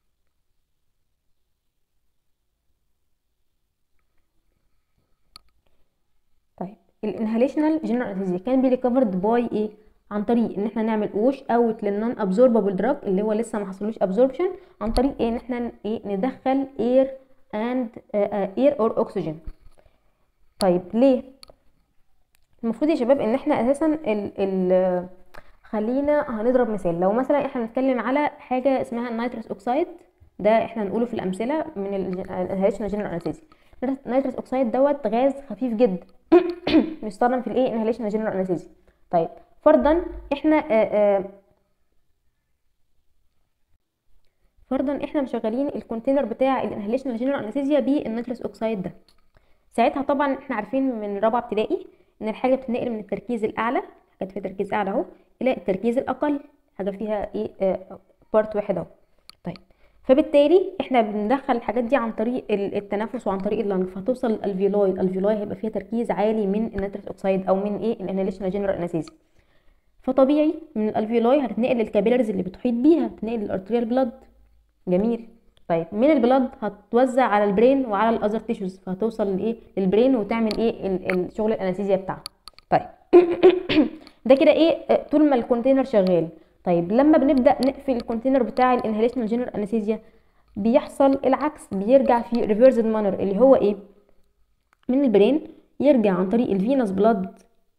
طيب الانهيليشنال جنرال انستيزيا كان بي ريكفرد باي ايه عن طريق ان احنا نعمل ووش اوت للنون ابزوربابل دراج اللي هو لسه ما حصلوش ابزوربشن عن طريق ايه ان احنا ايه ندخل اير اند اير اور اوكسجين طيب ليه المفروض يا شباب ان احنا اساسا ال ال خلينا هنضرب مثال لو مثلا احنا بنتكلم على حاجه اسمها النيتروس اوكسايد ده احنا هنقوله في الامثله من الانهيليشن جنرال انستيزيا النيتروس اوكسايد دوت غاز خفيف جدا بيستخدم في الايه انهيليشن جنرال انستيزيا طيب فرضا احنا آآ آآ فرضا احنا مشغلين الكونتينر بتاع الانهيليشن جنرال انستيزيا بالنيتروس اوكسايد ده ساعتها طبعا احنا عارفين من رابعه ابتدائي ان الحاجه بتنقل من التركيز الاعلى حاجات فيها تركيز اعلى اهو الى التركيز الاقل حاجه فيها ايه بارت واحد اهو طيب فبالتالي احنا بندخل الحاجات دي عن طريق التنفس وعن طريق اللنج فهتوصل الالفيولاي الالفيولاي هيبقى فيها تركيز عالي من النيتروس اوكسايد او من ايه الانهيليشن جنرال انستيزيا فطبيعي من الالفيولاي هتتنقل للكابيلاريز اللي بتحيط بيها هتتنقل للارتريال بلاد جميل طيب من البلاد هتوزع على البرين وعلى الاذر تيشوز فهتوصل لايه للبرين وتعمل ايه الشغل الانستيزيا بتاعها طيب ده كده ايه طول ما الكونتينر شغال طيب لما بنبدا نقفل الكونتينر بتاع الانهيليشن جنرال انستيزيا بيحصل العكس بيرجع في ريفرسد مانر اللي هو ايه من البرين يرجع عن طريق الفينوس بلاد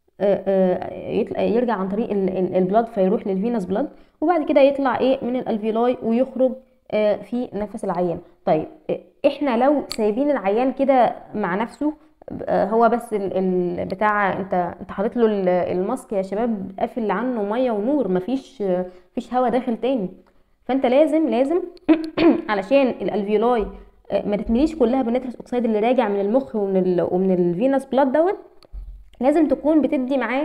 يرجع عن طريق البلاد فيروح للفينوس بلاد وبعد كده يطلع ايه من الالفيولاي ويخرج في نفس العيان طيب احنا لو سايبين العيان كده مع نفسه هو بس ال بتاع انت انت حاطط له الماسك يا شباب قافل عنه ميه ونور مفيش مفيش هواء داخل تاني فانت لازم لازم علشان الالفيولاي ما تتمليش كلها بالنيتروس اوكسيد اللي راجع من المخ ومن ال ومن الفينوس بلاد دوت لازم تكون بتدي معاه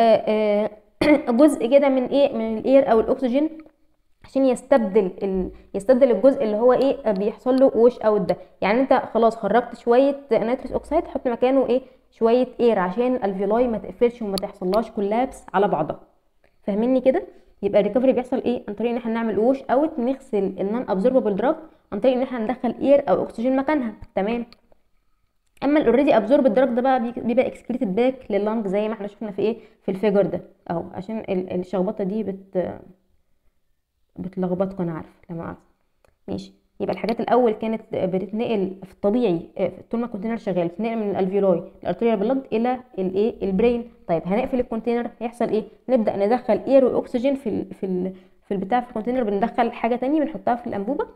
جزء كده من ايه من الاير او الاكسجين عشان يستبدل ال... يستبدل الجزء اللي هو ايه بيحصل له ووش اوت ده يعني انت خلاص خرجت شويه نيتروس اوكسيد حط مكانه ايه شويه اير عشان الفيولاي ما تقفلش وما تحصلهاش كولابس على بعضها فاهميني كده يبقى الريكفري بيحصل ايه عن طريق ان احنا نعمل ووش اوت نغسل النون ابزوربابل دراج عن طريق ان احنا ندخل اير او اكسجين مكانها تمام اما الاوريدي ابزورب الدراج ده بقى بيبقى اكسكريتد باك لللنج زي ما احنا شفنا في ايه في الفيجر ده اهو عشان الشخبطه دي بت بتلخبطكم انا عارفه لما اعرف ماشي يبقى الحاجات الاول كانت بتتنقل في الطبيعي طول ما الكونتينر شغال بتتنقل من الالفيولاي الارتريال بلاد الى الايه البرين طيب هنقفل الكونتينر هيحصل ايه نبدا ندخل اير واكسجين في ال في ال في البتاع في الكونتينر بندخل حاجه تانية بنحطها في الانبوبه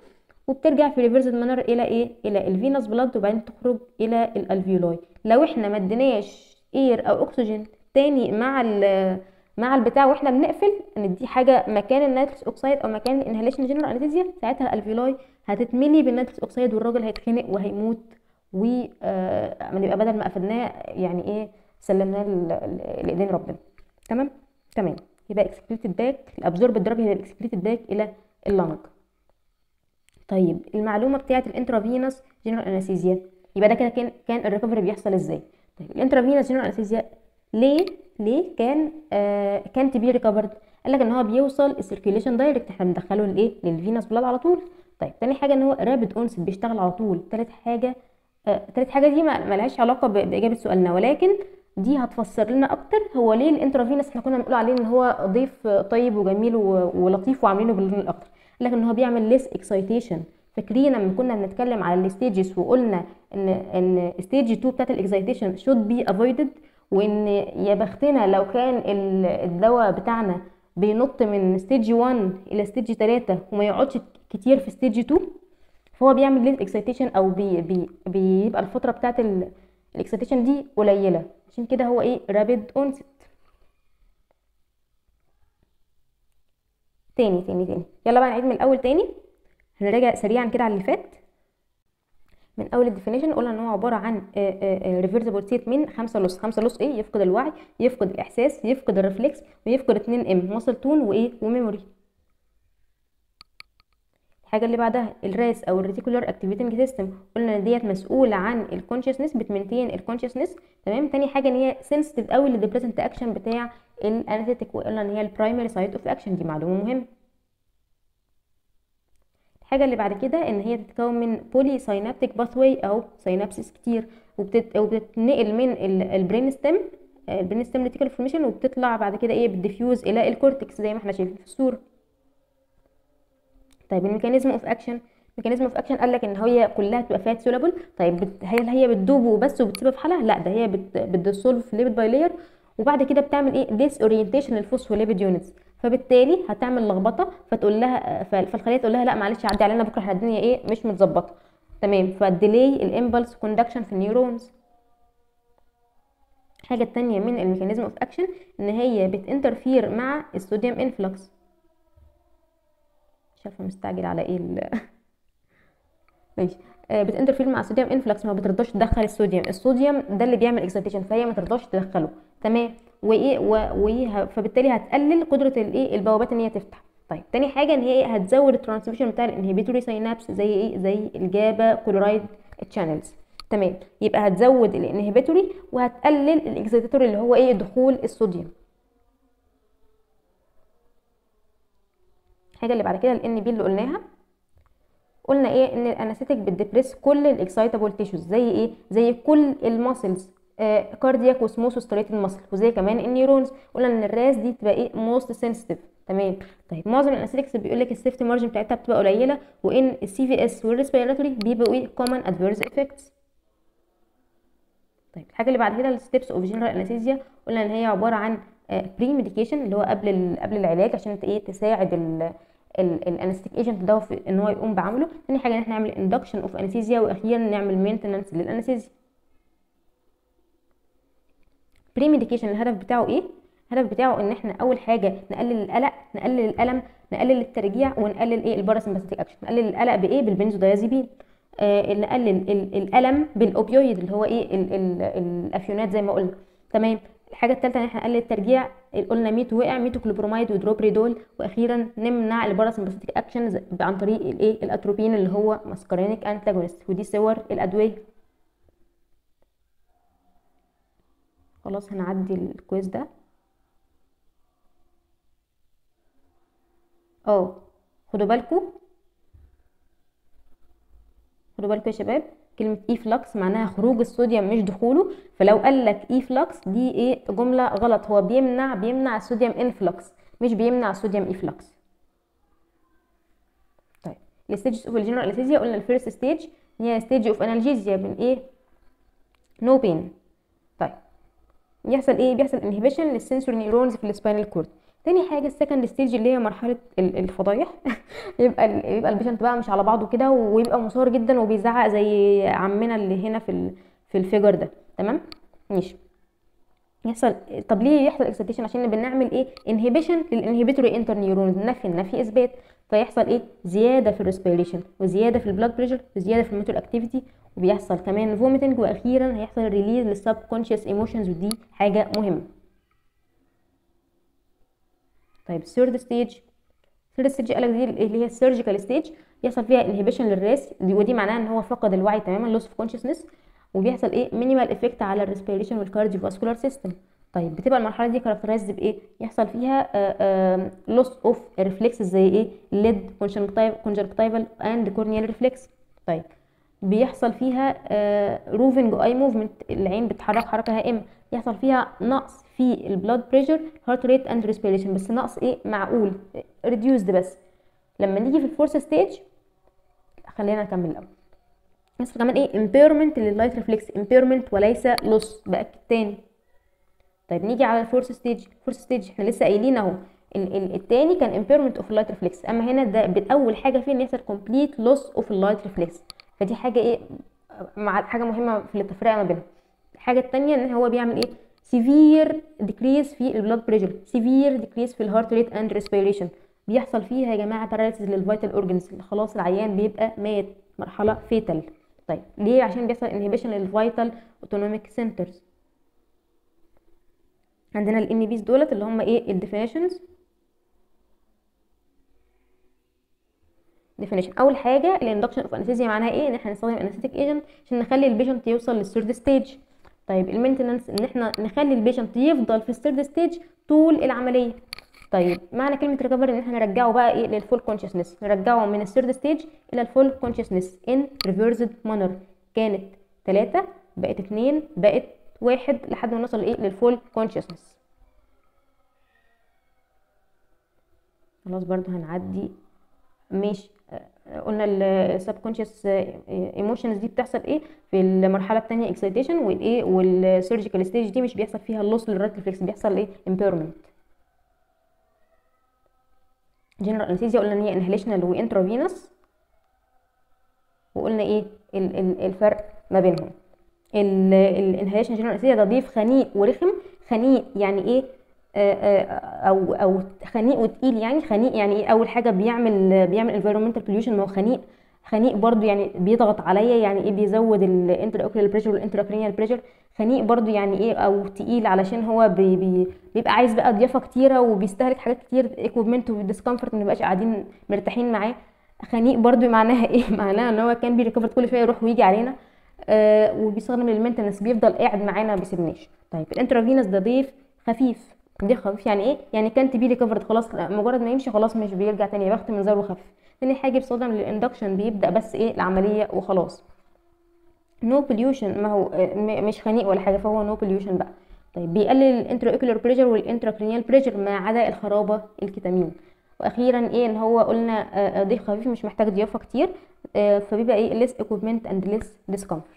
وبترجع في ريفرسد مانر الى ايه الى الفينوس بلاد وبعدين تخرج الى الالفيولاي لو احنا ما اديناش اير او اكسجين تاني مع ال مع البتاع واحنا بنقفل ان دي حاجه مكان النيتروس اوكسيد او مكان الانهاليشن جنرال انستيزيا ساعتها الالفيولاي هتتملي بالنيتروس اوكسيد والراجل هيتخنق وهيموت و آه يبقى بدل ما قفلناه يعني ايه سلمناه لايدين ربنا تمام تمام يبقى اكسكريتد باك الابزورب الدرج هي الاكسكريتد باك الى اللنج طيب المعلومه بتاعه الانترافينوس جنرال انستيزيا يبقى ده كده كان كان الريكفري بيحصل ازاي طيب الانترافينوس جنرال انستيزيا ليه ليه كان آه كان تبي ريكفرد قال لك ان هو بيوصل السيركيوليشن دايركت احنا بندخله لايه للفينوس بلاد على طول طيب تاني حاجه ان هو رابد اونست بيشتغل على طول تالت حاجه آه تالت حاجه دي ما لهاش علاقه باجابه سؤالنا ولكن دي هتفسر لنا اكتر هو ليه الانترافينوس احنا كنا بنقول عليه ان هو ضيف طيب وجميل ولطيف وعاملينه باللون الاخضر قال لك ان هو بيعمل ليس اكسايتيشن فاكرين لما كنا بنتكلم على الستيجز وقلنا ان ان ستيج 2 بتاعت الاكسايتيشن شود بي افويدد وان يا بختنا لو كان الدواء بتاعنا بينط من ستيج 1 الى ستيج 3 وما يقعدش كتير في ستيج 2 فهو بيعمل ليز اكسايتيشن او بي بي بيبقى الفتره بتاعت الاكسايتيشن دي قليله عشان كده هو ايه رابيد اونست تاني تاني تاني يلا بقى نعيد من الاول تاني هنراجع سريعا كده على اللي فات من اول الديفينيشن قلنا ان هو عباره عن ريفرسبل ستيت من خمسه لص خمسه لص ايه يفقد الوعي يفقد الاحساس يفقد الريفلكس ويفقد 2 ام ماسل تون وايه وميموري الحاجه اللي بعدها الراس او الريتيكولار اكتيفيتنج سيستم قلنا ان ديت مسؤوله عن الكونشسنس بتمنتين الكونشسنس تمام تاني حاجه ان هي سنسيتيف قوي للبريزنت اكشن بتاع الانستيك وقلنا ان هي البرايمري سايت اوف اكشن دي معلومه مهمه الحاجه اللي بعد كده ان هي بتتكون من بولي ساينابتيك باثواي او ساينابسيس كتير وبتت... وبتتنقل من البرين ستيم البرين ستيم ريتيكال فورميشن وبتطلع بعد كده ايه بتديفيوز الى الكورتكس زي ما احنا شايفين في الصوره طيب الميكانيزم اوف اكشن ميكانيزم اوف اكشن قال لك ان هي كلها بتبقى فات سولابل طيب بت... هل هي بتدوب وبس وبتسيبها في حالها لا ده هي بت... بتديسولف ليبيد باي لاير وبعد كده بتعمل ايه ديس اورينتيشن للفوسفوليبيد يونتس فبالتالي هتعمل لخبطه فتقول لها فالخليه تقول لها لا معلش عدي علينا بكره احنا الدنيا ايه مش متظبطه تمام فديلي الامبلس كوندكشن في النيورونز الحاجه الثانيه من الميكانيزم اوف اكشن ان هي بتانترفير مع الصوديوم انفلكس مش عارفه مستعجل على ايه ال... ماشي آه بتانترفير مع الصوديوم انفلكس ما بترضاش تدخل الصوديوم الصوديوم ده اللي بيعمل اكسيتيشن فهي ما ترضاش تدخله تمام وايه و... فبالتالي هتقلل قدره الايه البوابات ان هي تفتح طيب تاني حاجه ان هي هتزود الترانسميشن بتاع الانهبيتوري ساينابس زي ايه زي الجابا كلورايد تشانلز تمام يبقى هتزود الانهبيتوري وهتقلل الاكسيتاتوري اللي هو ايه دخول الصوديوم الحاجه اللي بعد كده الان بي اللي قلناها قلنا ايه ان الانستيك بتدبريس كل الاكسايتابل تيشوز زي ايه زي كل الماسلز آه كاردياك وسموث ستريتن ماسل وزي كمان النيورونز قلنا ان الراس دي تبقى ايه موست سنسيتيف تمام طيب معظم الانستيكس بيقول لك السيفتي مارجن بتاعتها بتبقى قليله وان السي في اس والريسبيراتوري بيبقوا ايه كومن ادفيرس افكتس طيب الحاجه اللي بعد كده الستبس اوف جنرال انستيزيا قلنا ان هي عباره عن بري ميديكيشن اللي هو قبل قبل العلاج عشان ايه تساعد الانستيك ايجنت ده في ان هو يقوم بعمله تاني حاجه ان احنا نعمل اندكشن اوف انستيزيا واخيرا نعمل مينتننس للانستيزيا بري ميديكيشن الهدف بتاعه ايه الهدف بتاعه ان احنا اول حاجه نقلل القلق نقلل الالم نقلل الترجيع ونقلل ايه الباراسمباثيك اكشن نقلل القلق بايه بالبنزودايازيبين آه نقلل الالم بالاوبيويد اللي هو ايه ال ال الافيونات زي ما قلنا تمام الحاجه الثالثه ان احنا نقلل الترجيع قلنا ميتو وقع ميتو كلوبرومايد ودروبريدول واخيرا نمنع الباراسمباثيك اكشنز عن طريق الايه الاتروبين اللي هو ماسكارينيك انتاجونست ودي صور الادويه خلاص هنعدي الكويز ده اه خدوا بالكم خدوا بالكم يا شباب كلمة اي فلكس معناها خروج الصوديوم مش دخوله فلو قال لك اي فلكس دي ايه جملة غلط هو بيمنع بيمنع الصوديوم انفلكس مش بيمنع الصوديوم اي فلكس طيب الستيجز اوف الجنرال انستيزيا قلنا الفيرست ستيج هي ستيج اوف انالجيزيا من ايه نو no بين طيب بيحصل ايه بيحصل انهبيشن للسنسوري نيورونز في السباينال كورد تاني حاجه السكند ستيج اللي هي مرحله ال- الفضايح يبقى ال- يبقى البيشنت بقى مش على بعضه كده ويبقى مصور جدا وبيزعق زي عمنا اللي هنا في ال- في الفيجر ده تمام ماشي يحصل طب ليه يحصل اكسيتيشن عشان بنعمل ايه انهبيشن للانهبيتوري انتر نيورونز نفي النفي اثبات فيحصل ايه زياده في الريسبيريشن وزياده في البلاد بريشر وزياده في الموتور اكتيفيتي وبيحصل كمان فوميتنج واخيرا هيحصل ريليز للسب كونشس ايموشنز ودي حاجه مهمه طيب ثيرد ستيج ثيرد ستيج قالك دي اللي هي السيرجيكال ستيج يحصل فيها انهبيشن للريس دي ودي معناها ان هو فقد الوعي تماما لوس اوف كونشسنس وبيحصل ايه مينيمال افكت على الريسبيريشن والكارديو فاسكولار سيستم طيب بتبقى المرحله دي كاركترايزد بايه يحصل فيها لوس اوف ريفلكسز زي ايه ليد كونجكتيفال اند كورنيال ريفلكس طيب بيحصل فيها روفنج اي موفمنت العين بتتحرك حركه هائمه يحصل فيها نقص في البلاد بريشر هارت ريت اند ريسبيريشن بس نقص ايه معقول ريديوسد بس لما نيجي في الفورث ستيج خلينا نكمل الاول يحصل كمان ايه امبيرمنت لللايت ريفلكس امبيرمنت وليس لوس باكد تاني طيب نيجي على الفورث ستيج الفورث ستيج احنا لسه قايلين اهو ال- ال- التاني كان امبيرمنت اوف اللايت ريفلكس اما هنا ده بت- اول حاجه فيه ان يحصل كومبليت لوس اوف اللايت ريفلكس فدي حاجه ايه مع حاجه مهمه في التفرقه ما بينهم الحاجه التانية ان هو بيعمل ايه سيفير ديكريز في البلاد بريشر سيفير ديكريز في الهارت ريت اند ريسبيريشن بيحصل فيها يا جماعه باراليسيس للفيتال اورجنز خلاص العيان بيبقى مات مرحله فيتال طيب ليه عشان بيحصل انهبيشن للفيتال اوتونوميك سنترز عندنا الان بيز دولت اللي هم ايه الديفينيشنز ديفينيشن اول حاجه الاندكشن اوف انستيزيا معناها ايه ان احنا نستخدم انستيك ايجنت عشان نخلي البيشنت يوصل للثيرد ستيج طيب المينتننس ان احنا نخلي البيشنت يفضل في الثيرد ستيج طول العمليه طيب معنى كلمه ريكفري ان احنا نرجعه بقى ايه للفول كونشسنس نرجعه من الثيرد ستيج الى الفول كونشسنس ان ريفرسد مانر كانت 3 بقت 2 بقت واحد لحد ما نوصل ايه للفول كونشسنس خلاص برضو هنعدي ماشي آه، قلنا السب كونشس ايموشنز دي بتحصل ايه في المرحله الثانيه اكسايتيشن والايه والسيرجيكال ستيج دي مش بيحصل فيها اللوس للرايت ريفلكس بيحصل ايه امبيرمنت جنرال انستيزيا قلنا ان هي انهليشنال وانترافينوس وقلنا ايه ال- ال- الفرق ما بينهم الانهليشن جنرال انستيزيا ده ضيف خنيق ورخم خنيق يعني ايه آه، آه، او او خنيق وتقيل يعني خنيق يعني ايه اول حاجه بيعمل بيعمل environmental pollution ما هو خنيق خنيق برضو يعني بيضغط عليا يعني ايه بيزود الانتر اوكيولار بريشر والانتر بريشر خنيق برضو يعني ايه او تقيل علشان هو بي بي بيبقى عايز بقى ضيافه كتيره وبيستهلك حاجات كتير ايكويبمنت وديسكمفورت ما نبقاش قاعدين مرتاحين معاه خنيق برضو معناها ايه معناها ان هو كان بيريكفر كل شويه يروح ويجي علينا آه وبيستخدم المينتنس بيفضل قاعد معانا ما بيسيبناش طيب الانترافينوس ده ضيف خفيف ضيف خفيف يعني ايه يعني كان تبي ريكفرد خلاص لا، مجرد ما يمشي خلاص مش بيرجع تاني يا بخت من زره خفيف تاني حاجه بيستخدم للاندكشن بيبدا بس ايه العمليه وخلاص نو بوليوشن ما هو آه، م- مش خنيق ولا حاجه فهو نو بوليوشن بقى طيب بيقلل الانترا اوكيولار بريشر والانتراكرينيال بريشر ما عدا الخرابه الكتامين واخيرا ايه ان هو قلنا آه، آه، ضيف خفيف مش محتاج ضيافه كتير آه، فبيبقى ايه less equipment and less discomfort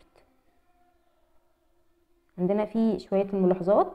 عندنا في شويه الملاحظات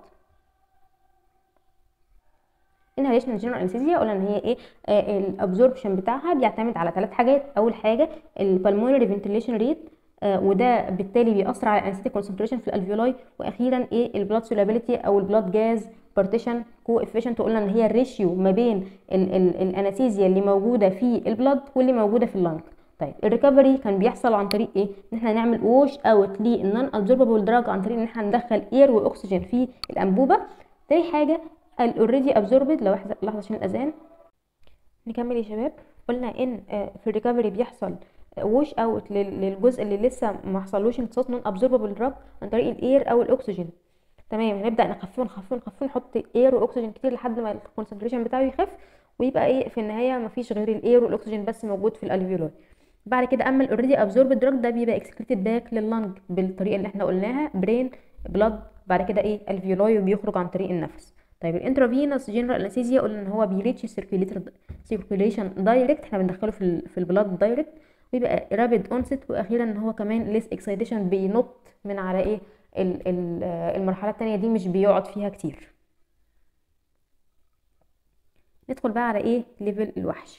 انهاليشن جنرال انستيزيا قلنا ان هي ايه الابزوربشن بتاعها بيعتمد على ثلاث حاجات اول حاجه البلمونري فنتيليشن ريت وده بالتالي بيأثر على الانستيك كونسنتريشن في الالفيولاي واخيرا ايه البلاد سولابيليتي او البلاد جاز بارتيشن كو افيشنت وقلنا ان هي الريشيو ما بين ال ال الانستيزيا اللي موجوده في البلاد واللي موجوده في اللنج طيب الريكفري كان بيحصل عن طريق ايه ان احنا نعمل ووش اوت للنون ابزوربابل دراج عن طريق ان احنا ندخل اير واكسجين في الانبوبه تاني حاجه الاوريدي ابزوربد لو لحظه لحظة عشان الاذان نكمل يا شباب قلنا ان آه، في الريكفري بيحصل ووش اوت للجزء اللي لسه ما حصلوش امتصاص نون ابزوربابل دراج عن طريق الاير او الاكسجين تمام هنبدا نخففه نخففه نخففه نحط اير واكسجين كتير لحد ما الكونسنتريشن بتاعه يخف ويبقى ايه في النهايه مفيش غير الاير والاكسجين بس موجود في الالفيولاي بعد كده اما الاوريدي ابزورب دراج ده بيبقى اكسكريتد باك لللنج بالطريقه اللي احنا قلناها برين بلاد بعد كده ايه الفيولاي وبيخرج عن طريق النفس طيب الانترافينوس جنرال انستيزيا قلنا ان هو بيريتش سيركيوليشن دايركت احنا بندخله في ال في البلاد دايركت ويبقى رابيد اونست واخيرا ان هو كمان ليس اكسايتيشن بينط من على ايه ال- ال- آه، المرحله الثانيه دي مش بيقعد فيها كتير ندخل بقى على ايه ليفل الوحش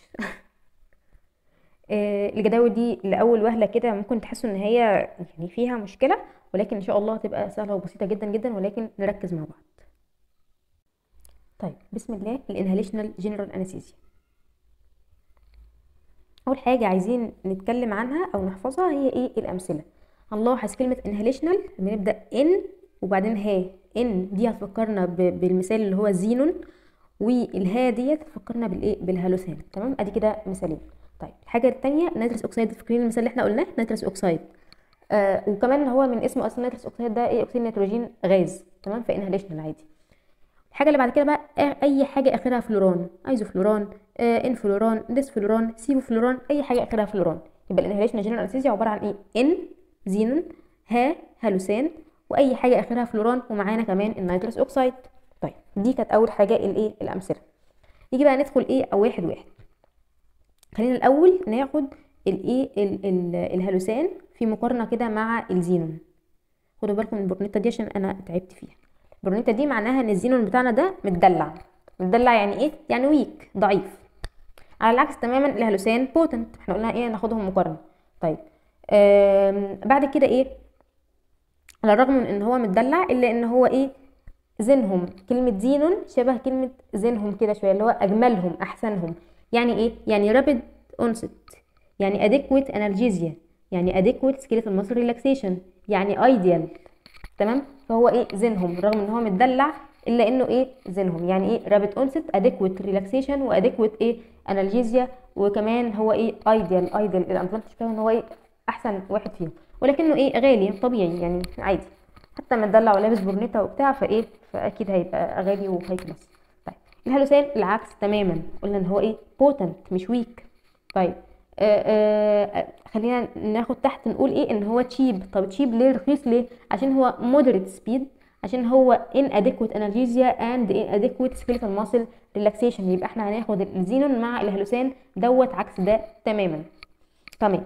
آه، الجداول دي لاول وهله كده ممكن تحسوا ان هي يعني فيها مشكله ولكن ان شاء الله هتبقى سهله وبسيطه جدا جدا ولكن نركز مع بعض طيب بسم الله الانهاليشنال جنرال انستيزيا اول حاجه عايزين نتكلم عنها او نحفظها هي ايه الامثله هنلاحظ كلمه انهاليشنال بنبدا ان وبعدين ها ان دي هتفكرنا ب- بالمثال اللي هو زينون والها ديت هتفكرنا بالايه بالهالوثان تمام ادي كده مثالين طيب الحاجه الثانيه نيترس اوكسيد فاكرين المثال اللي احنا قلناه نيترس اوكسيد آه وكمان هو من اسمه اصلا نيترس اوكسيد ده ايه اكسيد نيتروجين غاز تمام فانهاليشنال عادي الحاجه اللي بعد كده بقى آ- اي حاجه اخرها فلوران ايزوفلوران آه انفلوران ديسفلوران سيفوفلوران اي حاجه اخرها فلوران يبقى الانهاليشن جنرال انستيزيا عباره عن ايه ان زينون ها هالوسان واي حاجه اخرها فلوران ومعانا كمان النيتروس اوكسيد طيب دي كانت اول حاجه الايه الامثله نيجي بقى ندخل ايه او واحد واحد خلينا الاول ناخد الايه ال- ال- الهالوسان في مقارنه كده مع الزينون خدوا بالكم من البورنيتا دي عشان انا تعبت فيها البورنيتا دي معناها ان الزينون بتاعنا ده متدلع متدلع يعني ايه يعني ويك ضعيف على العكس تماما الهالوسان بوتنت احنا قلنا ايه ناخدهم مقارنه طيب آم، بعد كده ايه على الرغم من ان هو متدلع الا ان هو ايه زينهم كلمة زينون شبه كلمة زينهم كده شوية اللي هو أجملهم أحسنهم يعني إيه؟ يعني rapid onset يعني adequate analgesia يعني adequate skeletal muscle relaxation يعني ideal تمام فهو إيه زينهم رغم إن هو متدلع إلا إنه إيه زينهم يعني إيه rapid onset adequate relaxation و adequate إيه analgesia وكمان هو إيه ideal ideal الأمثلة تشبه إن هو إيه أحسن واحد فيهم ولكنه إيه غالي طبيعي يعني عادي حتى متدلع ولابس برنيتا وبتاع فايه فاكيد هيبقى غالي وهيكلس طيب الهالوسان العكس تماما قلنا ان هو ايه بوتنت مش ويك طيب آه آه خلينا ناخد تحت نقول ايه ان هو تشيب طب تشيب ليه رخيص ليه عشان هو مودريت سبيد عشان هو inadequate analgesia and inadequate skeletal muscle relaxation يبقى احنا هناخد الزينون مع الهالوسان دوت عكس ده تماما تمام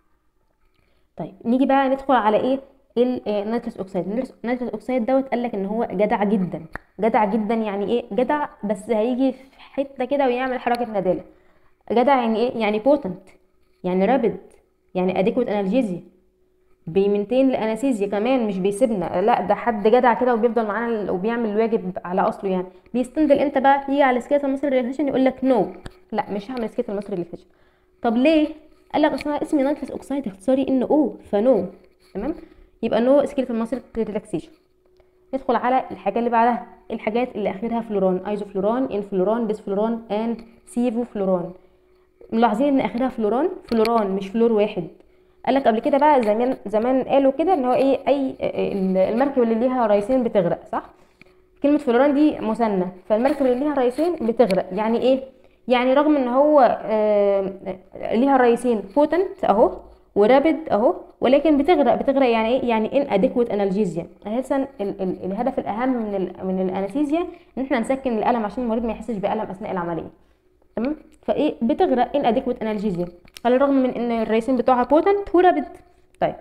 طيب نيجي بقى ندخل على ايه النيتروس اوكسيد النيتروس اوكسيد دوت قال لك ان هو جدع جدا جدع جدا يعني ايه جدع بس هيجي في حته كده ويعمل حركه نداله جدع يعني ايه يعني بوتنت يعني رابد يعني اديكوت انالجيزيا بيمنتين الانستيزيا كمان مش بيسيبنا لا ده حد جدع كده وبيفضل معانا وبيعمل الواجب على اصله يعني بيستندل امتى بقى يجي على سكيلتال مصر ريلاكسيشن يقول لك نو لا مش هعمل سكيلتال مصر ريلاكسيشن طب ليه قال لك اصل أنا اسمي نيتروس اوكسيد اختصاري ان او فنو تمام يبقى نو سكيلتال ماسل ريلاكسيشن ندخل على الحاجه اللي بعدها الحاجات اللي اخرها فلوران ايزوفلوران انفلوران ديسفلوران اند سيفوفلوران ملاحظين ان اخرها فلوران فلوران مش فلور واحد قال لك قبل كده بقى زمان زمان قالوا كده ان هو ايه اي المركب اللي ليها رئيسين بتغرق صح كلمه فلوران دي مثنى فالمركب اللي ليها رئيسين بتغرق يعني ايه يعني رغم ان هو آه ليها رئيسين بوتنت اهو ورابد اهو ولكن بتغرق بتغرق يعني ايه يعني ان اديكويت انالجيزيا اساسا ال ال الهدف الاهم من ال من الانستيزيا ان احنا نسكن الالم عشان المريض ما يحسش بالم اثناء العمليه تمام فايه بتغرق ان اديكويت انالجيزيا على الرغم من ان الرئيسين بتوعها بوتنت ورابد طيب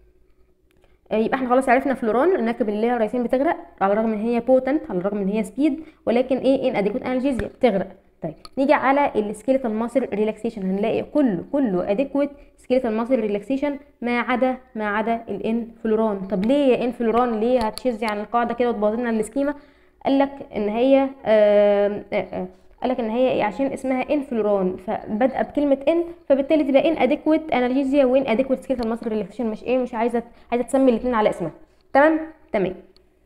يبقى احنا خلاص عرفنا فلوران المركب اللي ليها رئيسين بتغرق على الرغم ان هي بوتنت على الرغم ان هي سبيد ولكن ايه ان اديكويت انالجيزيا بتغرق طيب نيجي على السكيلتال ماسل ريلاكسيشن هنلاقي كله كله اديكويت سكيلتال ماسل ريلاكسيشن ما عدا ما عدا الانفلوران طب ليه يا انفلوران ليه هتشذي عن القاعده كده وتبوظ لنا السكيما قال لك ان هي قال لك ان هي عشان اسمها انفلوران فبادئه بكلمه ان فبالتالي تبقى ان اديكويت انالجيزيا وان اديكويت سكيلتال ماسل ريلاكسيشن مش ايه مش عايزه عايزه تسمي الاثنين على اسمها تمام تمام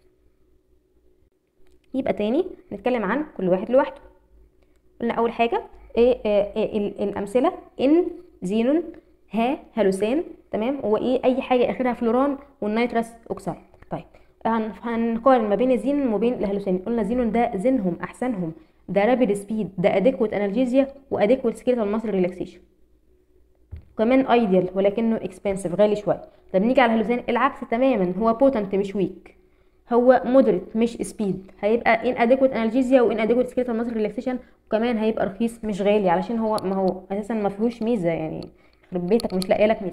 يبقى تاني نتكلم عن كل واحد لوحده قلنا اول حاجه ايه, إيه, إيه الامثله ان زينون ها هالوسان تمام وايه اي حاجه اخرها فلوران والنيترس اوكسيد طيب هنقارن ما بين الزينون وما بين الهالوسان قلنا زينون ده زينهم احسنهم ده رابيد سبيد ده اديكوت انالجيزيا واديكوت سكيلتال ماسل ريلاكسيشن كمان ايديال ولكنه اكسبنسيف غالي شويه طب نيجي على الهالوسان العكس تماما هو بوتنت مش ويك هو مودريت مش سبيد هيبقى ان اديكوت انالجيزيا وان اديكوت سكيلتال ماسل ريلاكسيشن وكمان هيبقى رخيص مش غالي علشان هو ما هو اساسا ما فيهوش ميزه يعني يخرب بيتك مش لاقيه لك ميزه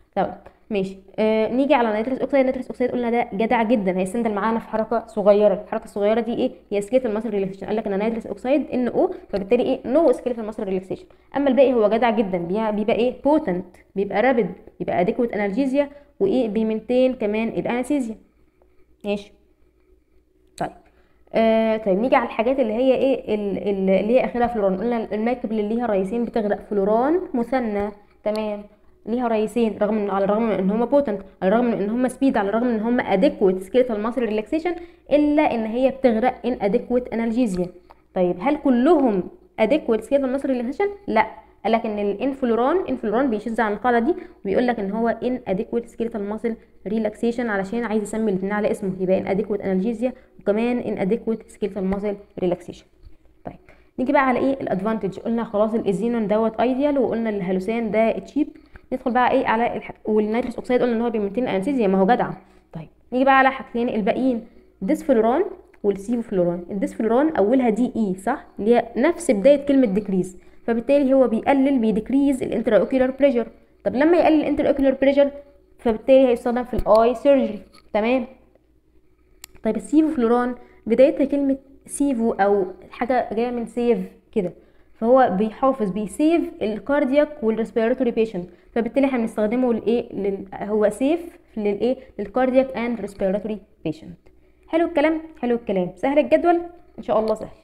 طب ماشي آه نيجي على نيترس اوكسيد نيترس اوكسيد قلنا ده جدع جدا هيستندل معانا في حركه صغيره الحركه الصغيره دي ايه هي سكيلتال ماسل ريلاكسيشن قال لك ان نيترس اوكسيد ان او فبالتالي ايه نو سكيلتال ماسل ريلاكسيشن اما الباقي هو جدع جدا بي- بيبقى ايه بوتنت بيبقى رابد بيبقى اديكوت انالجيزيا وايه بيمنتين كمان الانستيزيا ماشي طيب آه طيب نيجي على الحاجات اللي هي ايه ال- ال- اللي هي اخرها فلوران قلنا المركب اللي ليها رئيسين بتغرق فلوران مثنى تمام ليها رئيسين رغم من على الرغم من ان هم بوتنت على الرغم من ان هم سبيد على الرغم من ان هم اديكويت سكيلتال ماسل ريلاكسيشن الا ان هي بتغرق ان اديكويت انالجيزيا طيب هل كلهم اديكويت سكيلتال ماسل ريلاكسيشن لا قال لك ان الانفلوران انفلوران بيشذ عن القاعده دي وبيقول لك ان هو ان اديكويت سكيلتال ماسل ريلاكسيشن علشان عايز يسمي الاثنين على اسمه يبقى ان اديكويت انالجيزيا وكمان ان اديكويت سكيلتال ماسل ريلاكسيشن طيب نيجي بقى على ايه الادفانتج قلنا خلاص الايزينون دوت ايديال وقلنا الهالوسان ده تشيب ندخل بقى ايه على الح... والنيتروس اوكسيد قلنا ان هو بيمنتين انستيزيا ما هو جدع طيب نيجي بقى على حاجتين الباقيين ديسفلوران والسيفوفلوران الديسفلوران اولها دي اي صح اللي هي نفس بدايه كلمه ديكريز فبالتالي هو بيقلل بيديكريز الانترا اوكيولار بريشر طب لما يقلل الانترا اوكيولار بريشر فبالتالي هيستخدم في الاي سيرجري تمام طيب السيفوفلوران بدايتها كلمة سيفو أو حاجة جاية من سيف كده فهو بيحافظ بيسيف الكاردياك والريسبيراتوري بيشنت فبالتالي احنا بنستخدمه للايه لل... هو سيف للايه للكاردياك اند ريسبيراتوري بيشنت حلو الكلام حلو الكلام سهل الجدول ان شاء الله سهل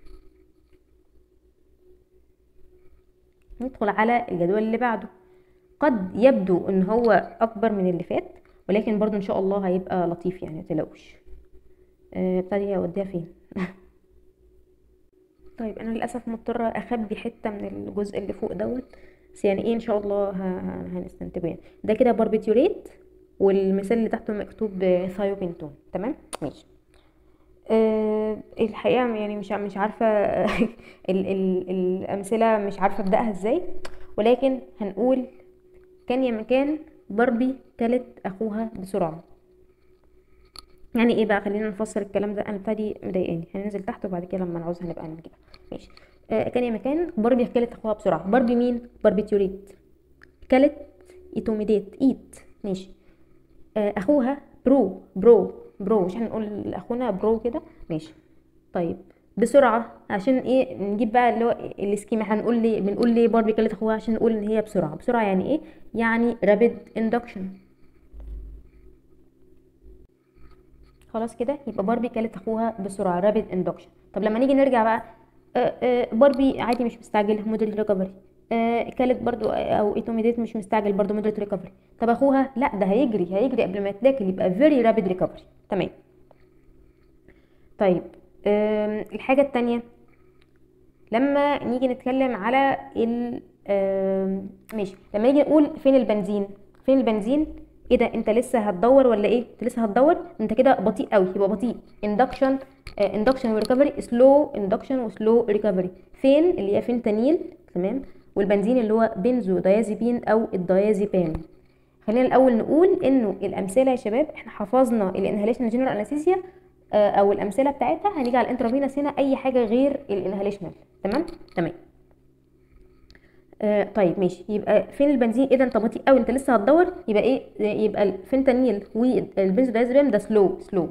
ندخل على الجدول اللي بعده قد يبدو ان هو اكبر من اللي فات ولكن برضو ان شاء الله هيبقى لطيف يعني متقلقوش آه، ابتدي اوديها فين طيب انا للاسف مضطره اخبي حته من الجزء اللي فوق دوت بس يعني ايه ان شاء الله ه- ه- هنستنتجه يعني ده كده باربيتيوريت والمثال اللي تحته مكتوب ثايوبنتون تمام ماشي أه الحقيقه يعني مش مش عارفه ال ال الامثله مش عارفه ابداها ازاي ولكن هنقول كان يا مكان باربي كلت اخوها بسرعه يعني ايه بقى خلينا نفسر الكلام ده انا ابتدي مضايقاني هننزل تحت وبعد كده لما نعوزها نبقى نجيبها ماشي آه كان يا مكان باربي كلت اخوها بسرعه باربي مين باربيتيوريت كلت ايتوميديت ايت ماشي آه اخوها برو برو برو مش هنقول لاخونا برو كده ماشي طيب بسرعه عشان ايه نجيب بقى اللي هو السكيما هنقول ليه بنقول ليه باربي كلت اخوها عشان نقول ان هي بسرعه بسرعه يعني ايه يعني رابيد اندكشن خلاص كده يبقى باربي كلت اخوها بسرعه رابيد اندكشن طب لما نيجي نرجع بقى آه، آه، باربي عادي مش مستعجله مودريت ريكفري كلت برضو آه، او ايتوميديت مش مستعجل برضو مودريت ريكفري طب اخوها لا ده هيجري هيجري قبل ما يتاكل يبقى فيري رابيد ريكفري تمام طيب آم، الحاجه التانية لما نيجي نتكلم على ال آم، ماشي لما نيجي نقول فين البنزين فين البنزين ايه ده انت لسه هتدور ولا ايه انت لسه هتدور انت كده بطيء قوي يبقى بطيء اندكشن اندكشن وريكفري سلو اندكشن وسلو ريكفري فين اللي هي فينتانيل تمام والبنزين اللي هو بنزو دايازيبين او الدايازيبام خلينا الاول نقول انه الامثله يا شباب احنا حفظنا الانهاليشن جنرال انستيزيا او الامثله بتاعتها هنيجي على الانترافينوس هنا اي حاجه غير الانهاليشنال تمام تمام آه طيب ماشي يبقى فين البنزين ايه ده انت بطيء قوي انت لسه هتدور يبقى ايه يبقى الفنتانيل والبنزودايزيبام ده سلو سلو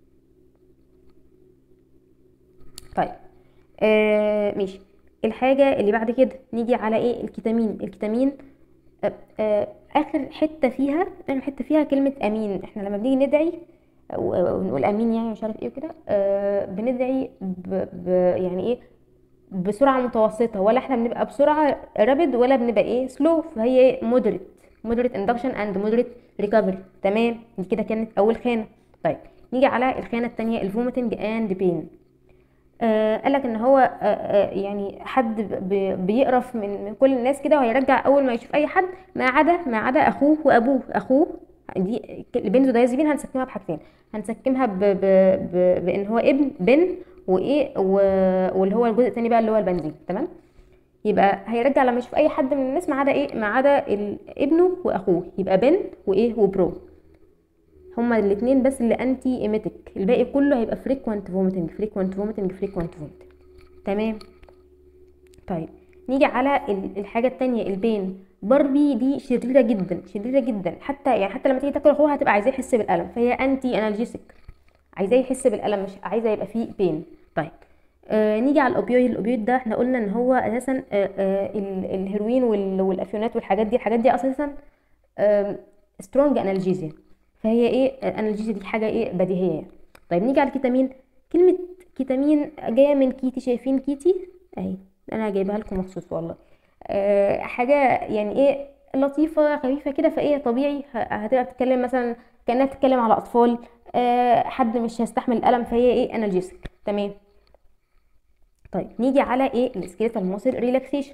طيب آه ماشي الحاجه اللي بعد كده نيجي على ايه الكتامين الكتامين آه آه اخر حته فيها اخر حته فيها كلمه امين احنا لما بنيجي ندعي و- ونقول امين يعني مش عارف ايه وكده آه بندعي ب... ب... يعني ايه بسرعه متوسطه ولا احنا بنبقى بسرعه رابد ولا بنبقى ايه سلو فهي مودريت مودريت اندكشن اند مودريت ريكفري تمام دي كده كانت اول خانه طيب نيجي على الخانه الثانيه الفوميتنج اند بين آه قال لك ان هو آه آه يعني حد ب- بيقرف من من كل الناس كده وهيرجع اول ما يشوف اي حد ما عدا ما عدا اخوه وابوه اخوه دي البنزودايازيبين هنسكمها بحاجتين هنسكمها ب ب ب بان هو ابن بن وايه و- واللي هو الجزء الثاني بقى اللي هو البنزين تمام يبقى هيرجع لما يشوف اي حد من الناس ما عدا ايه ما عدا ال- ابنه واخوه يبقى بن وايه وبرو هما الاثنين بس اللي انتي ايميتك الباقي كله هيبقى فريكوينت فوميتنج فريكوينت فوميتنج فريكوينت فوميتنج تمام طيب نيجي على ال- الحاجه التانية البين باربي دي شريره جدا شريره جدا حتى يعني حتى لما تيجي تاكل اخوها هتبقى عايزاه يحس بالالم فهي انتي انالجيسيك عايزاه يحس بالالم مش عايزه يبقى فيه بين طيب آه نيجي على الاوبيويد الاوبيويد ده احنا قلنا ان هو اساسا آه آه ال- الهيروين وال- والافيونات والحاجات دي الحاجات دي اساسا سترونج انالجيزيا فهي ايه الانالجيزيا دي حاجه ايه بديهيه يعني. طيب نيجي على الكيتامين كلمه كيتامين جايه من كيتي شايفين كيتي اهي انا جايبها لكم مخصوص والله آه حاجه يعني ايه لطيفه خفيفه كده فايه طبيعي ه- هتبقى بتتكلم مثلا كانها بتتكلم على اطفال آه حد مش هيستحمل الالم فهي ايه انالجيسك تمام طيب نيجي على ايه السكيلتال ماسل ريلاكسيشن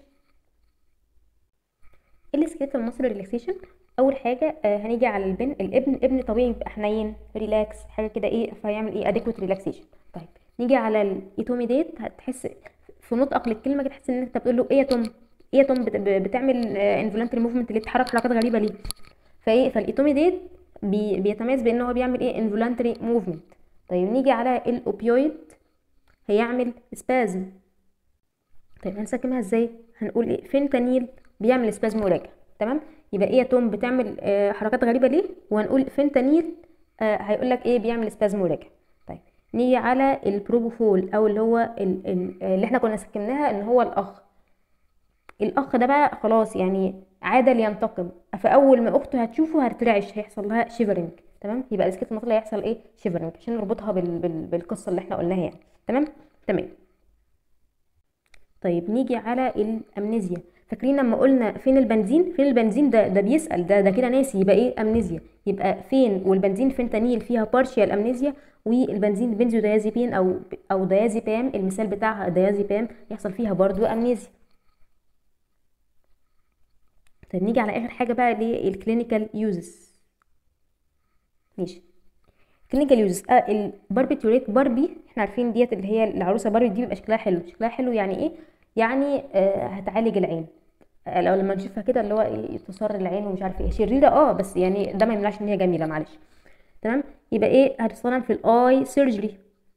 السكيلتال ماسل ريلاكسيشن اول حاجه آه هنيجي على البن الابن ابن طبيعي بيبقى حنين ريلاكس حاجه كده ايه فيعمل ايه اديكوت ريلاكسيشن طيب نيجي على الايتوميديت هتحس في نطقك للكلمه كده تحس ان انت بتقول له ايه يا توم ايه يا توم بت- ب- بتعمل انفولانتري موفمنت اللي بتحرك حركات غريبه ليه فايه فالايتوميديت بي بيتميز بان هو بيعمل ايه انفولانتري موفمنت طيب نيجي على الاوبيويد هيعمل سبازم طيب هنسكمها ازاي هنقول ايه فينتانيل بيعمل سبازم وراجع تمام يبقى ايه يا توم بتعمل آه حركات غريبه ليه وهنقول فينتانيل آه هيقول لك ايه بيعمل سبازم وراجع طيب نيجي على البروبوفول او اللي هو ال- ال- اللي احنا كنا سكمناها ان هو الاخ الاخ ده بقى خلاص يعني عاد لينتقم فاول ما اخته هتشوفه هترعش هيحصل لها شيفرنج تمام يبقى السكيت المطلع هيحصل ايه شيفرنج عشان نربطها بال... بال... بالقصه اللي احنا قلناها يعني تمام تمام طيب نيجي على الامنيزيا فاكرين لما قلنا فين البنزين فين البنزين ده ده بيسأل ده ده كده ناسي يبقى ايه امنيزيا يبقى فين والبنزين فينتانيل فيها بارشيال امنيزيا والبنزين بنزوديازيبين او او ديازيبام المثال بتاعها ديازيبام يحصل فيها برضو امنيزيا طيب نيجي على اخر حاجه بقى للكلينيكال يوزز ماشي كلينيكال يوزز آه الباربيتوريت باربي احنا عارفين ديت اللي هي العروسه باربي دي بيبقى شكلها حلو شكلها حلو يعني ايه يعني آه هتعالج العين آه لو لما نشوفها كده اللي هو ايه تصر العين ومش عارف ايه شريره اه بس يعني ده ما يمنعش ان هي جميله معلش تمام يبقى ايه هتستخدم في الاي سيرجري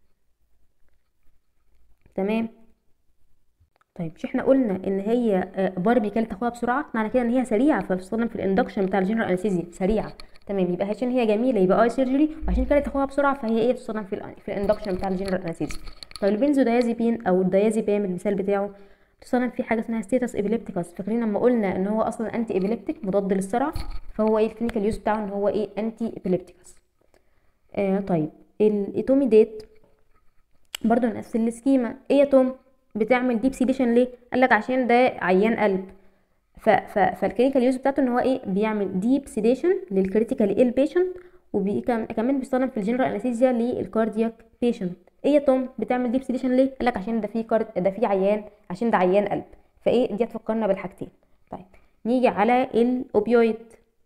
تمام طيب مش احنا قلنا ان هي آه، باربي كانت تاخدها بسرعه معنى كده ان هي سريعه فبتستخدم في الاندكشن بتاع الجنرال انستيزيا سريعه تمام يبقى عشان هي جميله يبقى اي سيرجري وعشان كانت تاخدها بسرعه فهي ايه بتستخدم في ال في الاندكشن بتاع الجنرال انستيزيا طيب البنزودايازيبين او الدايازيبام المثال بتاعه بتستخدم في حاجه اسمها ستيتس ايبيليبتيكس فاكرين لما قلنا ان هو اصلا انتي ايبيليبتيك مضاد للصرع فهو ايه الكلينيكال يوز بتاعه ان هو ايه انتي ايبيليبتيكس آه طيب الايتوميديت برضو نفس السكيما ايه يا توم بتعمل ديب سيديشن ليه قال لك عشان ده عيان قلب ف ف فالكلينيكال يوز بتاعته ان هو ايه بيعمل ديب سيديشن للكريتيكال ال بيشنت وكمان بيستخدم في الجنرال انستيزيا للكاردياك بيشنت ايه يا توم بتعمل ديب سيديشن ليه قال لك عشان ده في كارد ده في عيان عشان ده عيان قلب فايه دي هتفكرنا بالحاجتين طيب نيجي على الاوبيويد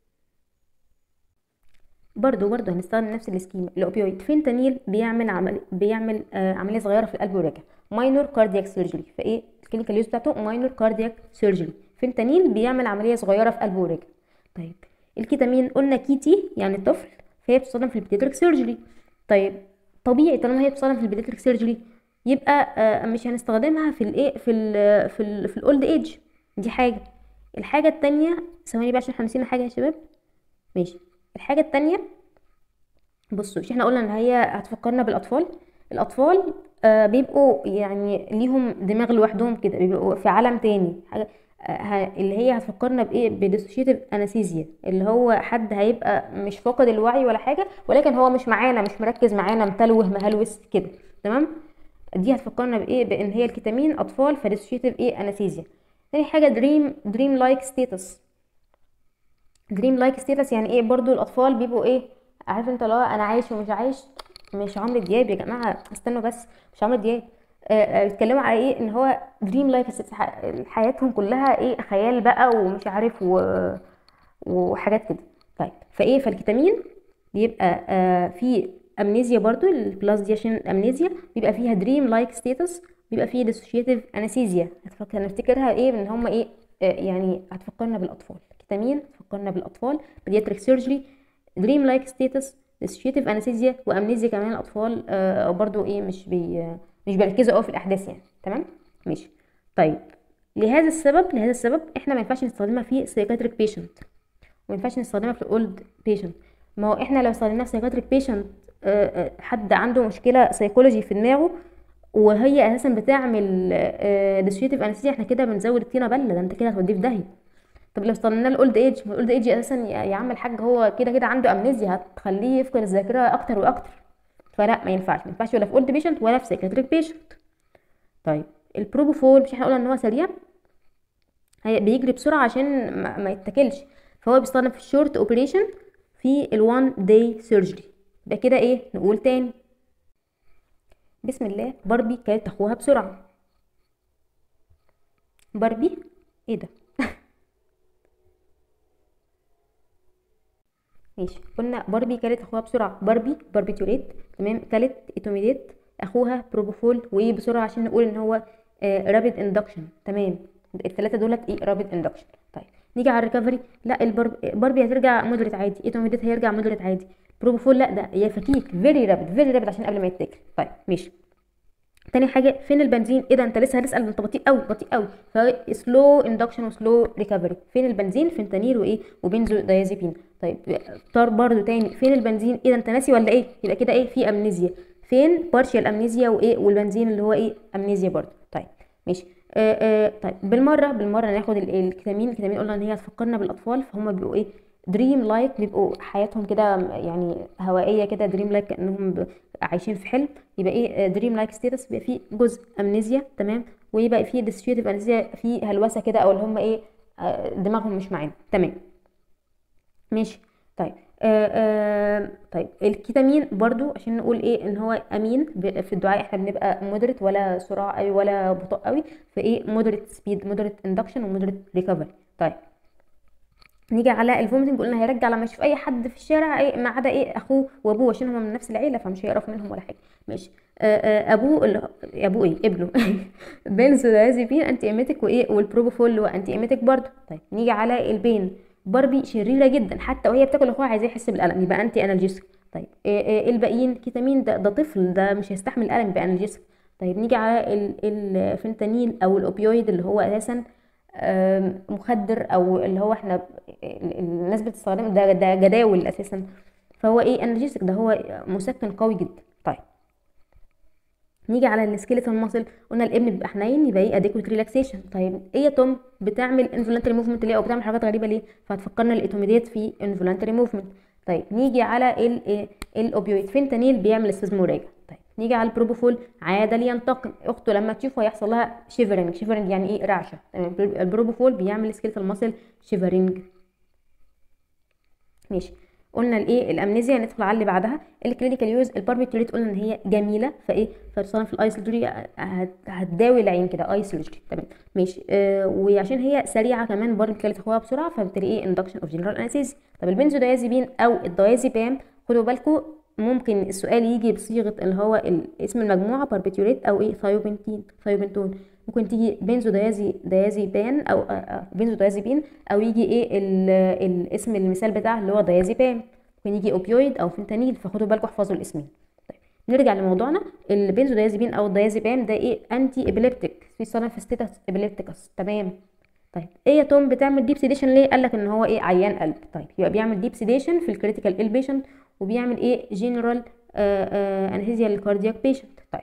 برضو برضو هنستخدم نفس السكيما الاوبيويد فينتانيل بيعمل عمل بيعمل آه عمليه صغيره في القلب والرئه ماينور كاردياك سيرجري فايه الكلينيكال يوز بتاعته ماينور كاردياك سيرجري فينتانيل بيعمل عمليه صغيره في قلب والرئه طيب الكيتامين قلنا كيتي يعني طفل فهي بتستخدم في البيدياتريك سيرجري طيب طبيعي طالما هي بتستخدم في البيدياتريك سيرجري يبقى آه مش هنستخدمها في الايه في ال في ال في الاولد ايج دي حاجه الحاجه التانية ثواني بقى عشان احنا نسينا حاجه يا شباب ماشي الحاجه التانية بصوا مش احنا قلنا ان هي هتفكرنا بالاطفال الاطفال آه بيبقوا يعني ليهم دماغ لوحدهم كده بيبقوا في عالم تاني حاجه آه ه- اللي هي هتفكرنا بايه بديسوشيتيف انستيزيا اللي هو حد هيبقى مش فاقد الوعي ولا حاجه ولكن هو مش معانا مش مركز معانا متلوه مهلوس كده تمام دي هتفكرنا بايه بان هي الكتامين اطفال فديسوشيتيف ايه انستيزيا تاني حاجه دريم دريم لايك ستيتس دريم لايك ستيتس يعني ايه برضو الاطفال بيبقوا ايه عارف انت لو انا عايش ومش عايش مش عمرو دياب يا جماعه استنوا بس مش عمرو دياب آه، آه، بيتكلموا على ايه ان هو دريم لايك حياتهم كلها ايه خيال بقى ومش عارف و... وحاجات كده طيب فايه فالكتامين بيبقى آه في امنيزيا برضو البلاس دي عشان الامنيزيا بيبقى فيها دريم لايك ستيتس بيبقى فيه ديسوشيتيف انستيزيا هتفكر هنفتكرها ايه ان هم ايه آه يعني هتفكرنا بالاطفال كتامين هتفكرنا بالاطفال بيدياتريك سيرجري دريم لايك ستيتس ديسوشيتيف انستيزيا وامنيزيا كمان الاطفال آه برضو ايه مش بي مش بيركزوا قوي في الاحداث يعني تمام ماشي طيب لهذا السبب لهذا السبب احنا ما ينفعش نستخدمها في سايكاتريك بيشنت وما ينفعش نستخدمها في الاولد بيشنت ما هو احنا لو استخدمناها في سايكاتريك بيشنت حد عنده مشكله سيكولوجي في دماغه وهي اساسا بتعمل ديسوشيتيف انستيزيا احنا كده بنزود الطينه بله ده انت كده هتوديه في داهيه طب لو استخدمناه الاولد ايج ما الاولد ايج اساسا يا يا عم الحاج هو كده كده عنده امنيزيا هتخليه يفقد الذاكره اكتر واكتر فلا ما ينفعش ما ينفعش ولا في اولد بيشنت ولا في سايكاتريك بيشنت طيب البروبوفول مش احنا قلنا ان هو سريع هي بيجري بسرعه عشان ما, ما يتاكلش فهو بيستخدم في الشورت اوبريشن في الوان داي سيرجري يبقى كده ايه نقول تاني بسم الله باربي كانت اخوها بسرعه باربي ايه ده ماشي قلنا باربي كانت اخوها بسرعه باربي باربيتوريت تمام كانت ايتوميديت اخوها بروبوفول وايه بسرعه عشان نقول ان هو رابيد اندكشن تمام الثلاثه دولت ايه رابيد اندكشن طيب نيجي على الريكفري لا البارب... باربي هترجع مودريت عادي ايتوميديت هيرجع مودريت عادي بروبوفول لا ده يا فكيك فيري رابيد فيري رابيد عشان قبل ما يتاكل طيب ماشي تاني حاجه فين البنزين ايه ده انت لسه هتسال انت بطيء قوي بطيء قوي فسلو اندكشن وسلو ريكفري فين البنزين فينتانيل وايه وبنزو دايازيبين طيب اختار برضو تاني فين البنزين ايه ده انت ناسي ولا ايه يبقى كده ايه في امنيزيا فين بارشال امنيزيا وايه والبنزين اللي هو ايه امنيزيا برضو طيب ماشي آه آه طيب بالمره بالمره ناخد الكتامين الكتامين قلنا ان هي هتفكرنا بالاطفال فهم بيبقوا ايه دريم لايك بيبقوا حياتهم كده يعني هوائيه كده دريم لايك كانهم عايشين في حلم يبقى ايه دريم لايك ستيتس بيبقى فيه جزء امنيزيا تمام ويبقى فيه ديسوشيتيف امنيزيا في هلوسه كده او اللي هم ايه دماغهم مش معانا تمام ماشي طيب آه آه طيب الكيتامين برضو عشان نقول ايه ان هو امين في الدعاء احنا بنبقى مودريت ولا سرعه قوي ولا بطء قوي فايه مودريت سبيد مودريت اندكشن ومودريت ريكفري طيب نيجي على الفوميتنج قلنا هيرجع لما يشوف اي حد في الشارع ايه ما عدا ايه اخوه وابوه عشان هما من نفس العيله فمش هيعرف منهم ولا حاجه ماشي آآ ابوه اللي ابوه ايه ابنه بنزودازيبين انتي ايميتك وايه والبروبوفول اللي هو انتي ايميتك برضه طيب نيجي على البين باربي شريره جدا حتى وهي بتاكل اخوها عايزاه يحس بالالم يبقى انتي انالجيسك طيب إيه الباقيين كيتامين ده, ده طفل ده مش هيستحمل الالم يبقى انالجيسك طيب نيجي على الفنتانيل او الاوبيويد اللي هو اساسا مخدر او اللي هو احنا الناس بتستخدمه ده ده جداول اساسا فهو ايه انرجيستك ده هو مسكن قوي جدا طيب نيجي على السكيلتون ماسل قلنا الابن بيبقى حنين يبقى ايه اديكوت ريلاكسيشن طيب ايه يا توم بتعمل انفولانتري موفمنت ليه او بتعمل حاجات غريبه ليه فهتفكرنا الايتوميديت في انفولانتري موفمنت طيب نيجي على ال الاوبيويد فينتانيل بيعمل سيزموراجع طيب نيجي على البروبوفول عاده لينتقم اخته لما تشوفه هيحصل لها شيفرنج شيفرنج يعني ايه رعشه تمام البروبوفول بيعمل سكيلتال ماسل شيفرنج ماشي قلنا الايه الامنيزيا ندخل على اللي بعدها الكلينيكال يوز الباربيتوريت قلنا ان هي جميله فايه فتصنف في الاي سيرجري هتداوي العين كده اي سيرجري تمام ماشي آه وعشان هي سريعه كمان برضه كانت تاخدها بسرعه فبالتالي ايه اندكشن اوف جنرال انستيزي طب البنزودايازيبين او الدايازيبام خدوا بالكم ممكن السؤال يجي بصيغه اللي هو اسم المجموعه باربيتوريت او ايه ثايوبنتين ثايوبنتون ممكن تيجي بنزو دايازي دايازيبان او بنزو دايازيبين او يجي ايه الاسم المثال بتاعه اللي هو دايازيبام ممكن يجي اوبيويد او فنتانيل فخدوا بالكم احفظوا الاسمين طيب نرجع لموضوعنا البنزو دايازيبين او الدايازيبام ده ايه انتي ابيليبتيك في في ستيتس ابيليبتيكس تمام طيب ايه يا توم بتعمل ديب سيديشن ليه قال لك ان هو ايه عيان قلب طيب يبقى بيعمل ديب سيديشن في الكريتيكال البيشنت وبيعمل ايه جنرال انستيزيا للكاردياك بيشنت طيب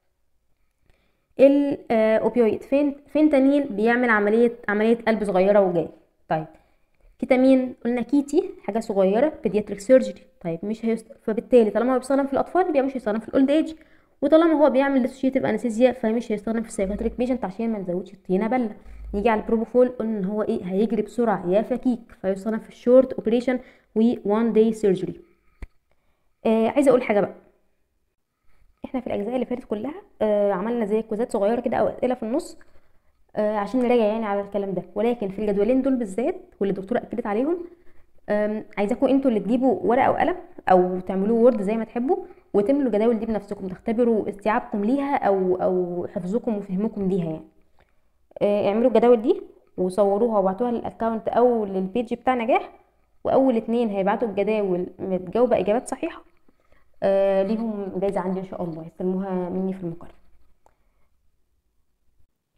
الاوبيويد فين فينتانيل بيعمل عمليه عمليه قلب صغيره وجاي طيب كيتامين قلنا كيتي حاجه صغيره بيدياتريك سيرجري طيب مش هيست... فبالتالي طالما هو بيستخدم في الاطفال يبقى مش هيستخدم في الاولد ايج وطالما هو بيعمل ديسوشيتيف انستيزيا فمش هيستخدم في السايكاتريك بيشنت عشان ما نزودش الطينه بله نيجي على البروبوفول قلنا ان هو ايه هيجري بسرعه يا فكيك فيستخدم في الشورت اوبريشن و 1 داي سيرجري آه عايزه اقول حاجه بقى احنا في الاجزاء اللي فاتت كلها آه عملنا زي كوزات صغيره كده او اسئله في النص آه عشان نراجع يعني على الكلام ده ولكن في الجدولين دول بالذات واللي الدكتوره اكدت عليهم عايزاكم انتوا اللي تجيبوا ورقه وقلم او تعملوه وورد زي ما تحبوا وتملوا الجداول دي بنفسكم تختبروا استيعابكم ليها او او حفظكم وفهمكم ليها يعني آه اعملوا الجداول دي وصوروها وابعتوها للاكونت او للبيج بتاع نجاح واول اتنين هيبعتوا الجداول متجاوبه اجابات صحيحه آه ليهم جايزه عندي ان شاء الله يستلموها مني في المقر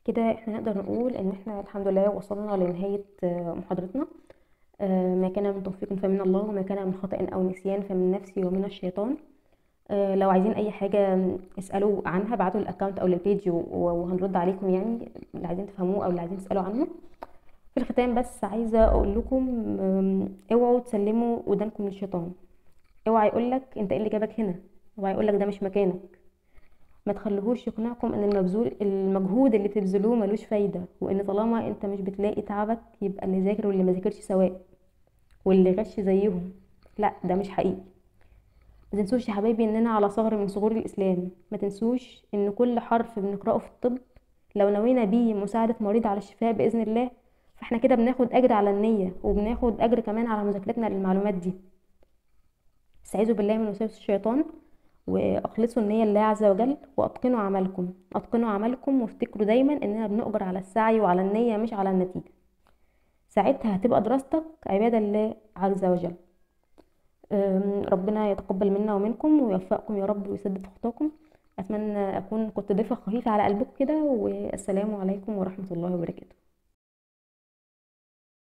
كده احنا نقدر نقول ان احنا الحمد لله وصلنا لنهاية آه، محاضرتنا آه، ما كان من توفيق فمن الله وما كان من خطأ أو نسيان فمن نفسي ومن الشيطان آه، لو عايزين أي حاجة اسألوا عنها بعتوا الأكونت أو للبيج و- وهنرد عليكم يعني اللي عايزين تفهموه أو اللي عايزين تسألوا عنه في الختام بس عايزة أقول لكم آم، اوعوا تسلموا ودانكم للشيطان اوعى يقولك انت ايه اللي جابك هنا اوعى يقولك ده مش مكانك ما تخليهوش يقنعكم ان المبذول المجهود اللي بتبذلوه ملوش فايدة وان طالما انت مش بتلاقي تعبك يبقى اللي ذاكر واللي ما ذاكرش سواء واللي غش زيهم لا ده مش حقيقي ما تنسوش يا حبايبي اننا على ثغر من ثغور الاسلام ما تنسوش ان كل حرف بنقراه في الطب لو نوينا بيه مساعدة مريض على الشفاء بإذن الله فاحنا كده بناخد أجر على النية وبناخد أجر كمان على مذاكرتنا للمعلومات دي استعيذوا بالله من وسوسة الشيطان واخلصوا النية لله عز وجل واتقنوا عملكم اتقنوا عملكم وافتكروا دايما اننا بنؤجر على السعي وعلى النية مش على النتيجة ساعتها هتبقى دراستك عبادة لله عز وجل أم، ربنا يتقبل منا ومنكم ويوفقكم يا رب ويسدد خطاكم اتمنى اكون كنت ضيفة خفيفة على قلبكم كده والسلام عليكم ورحمة الله وبركاته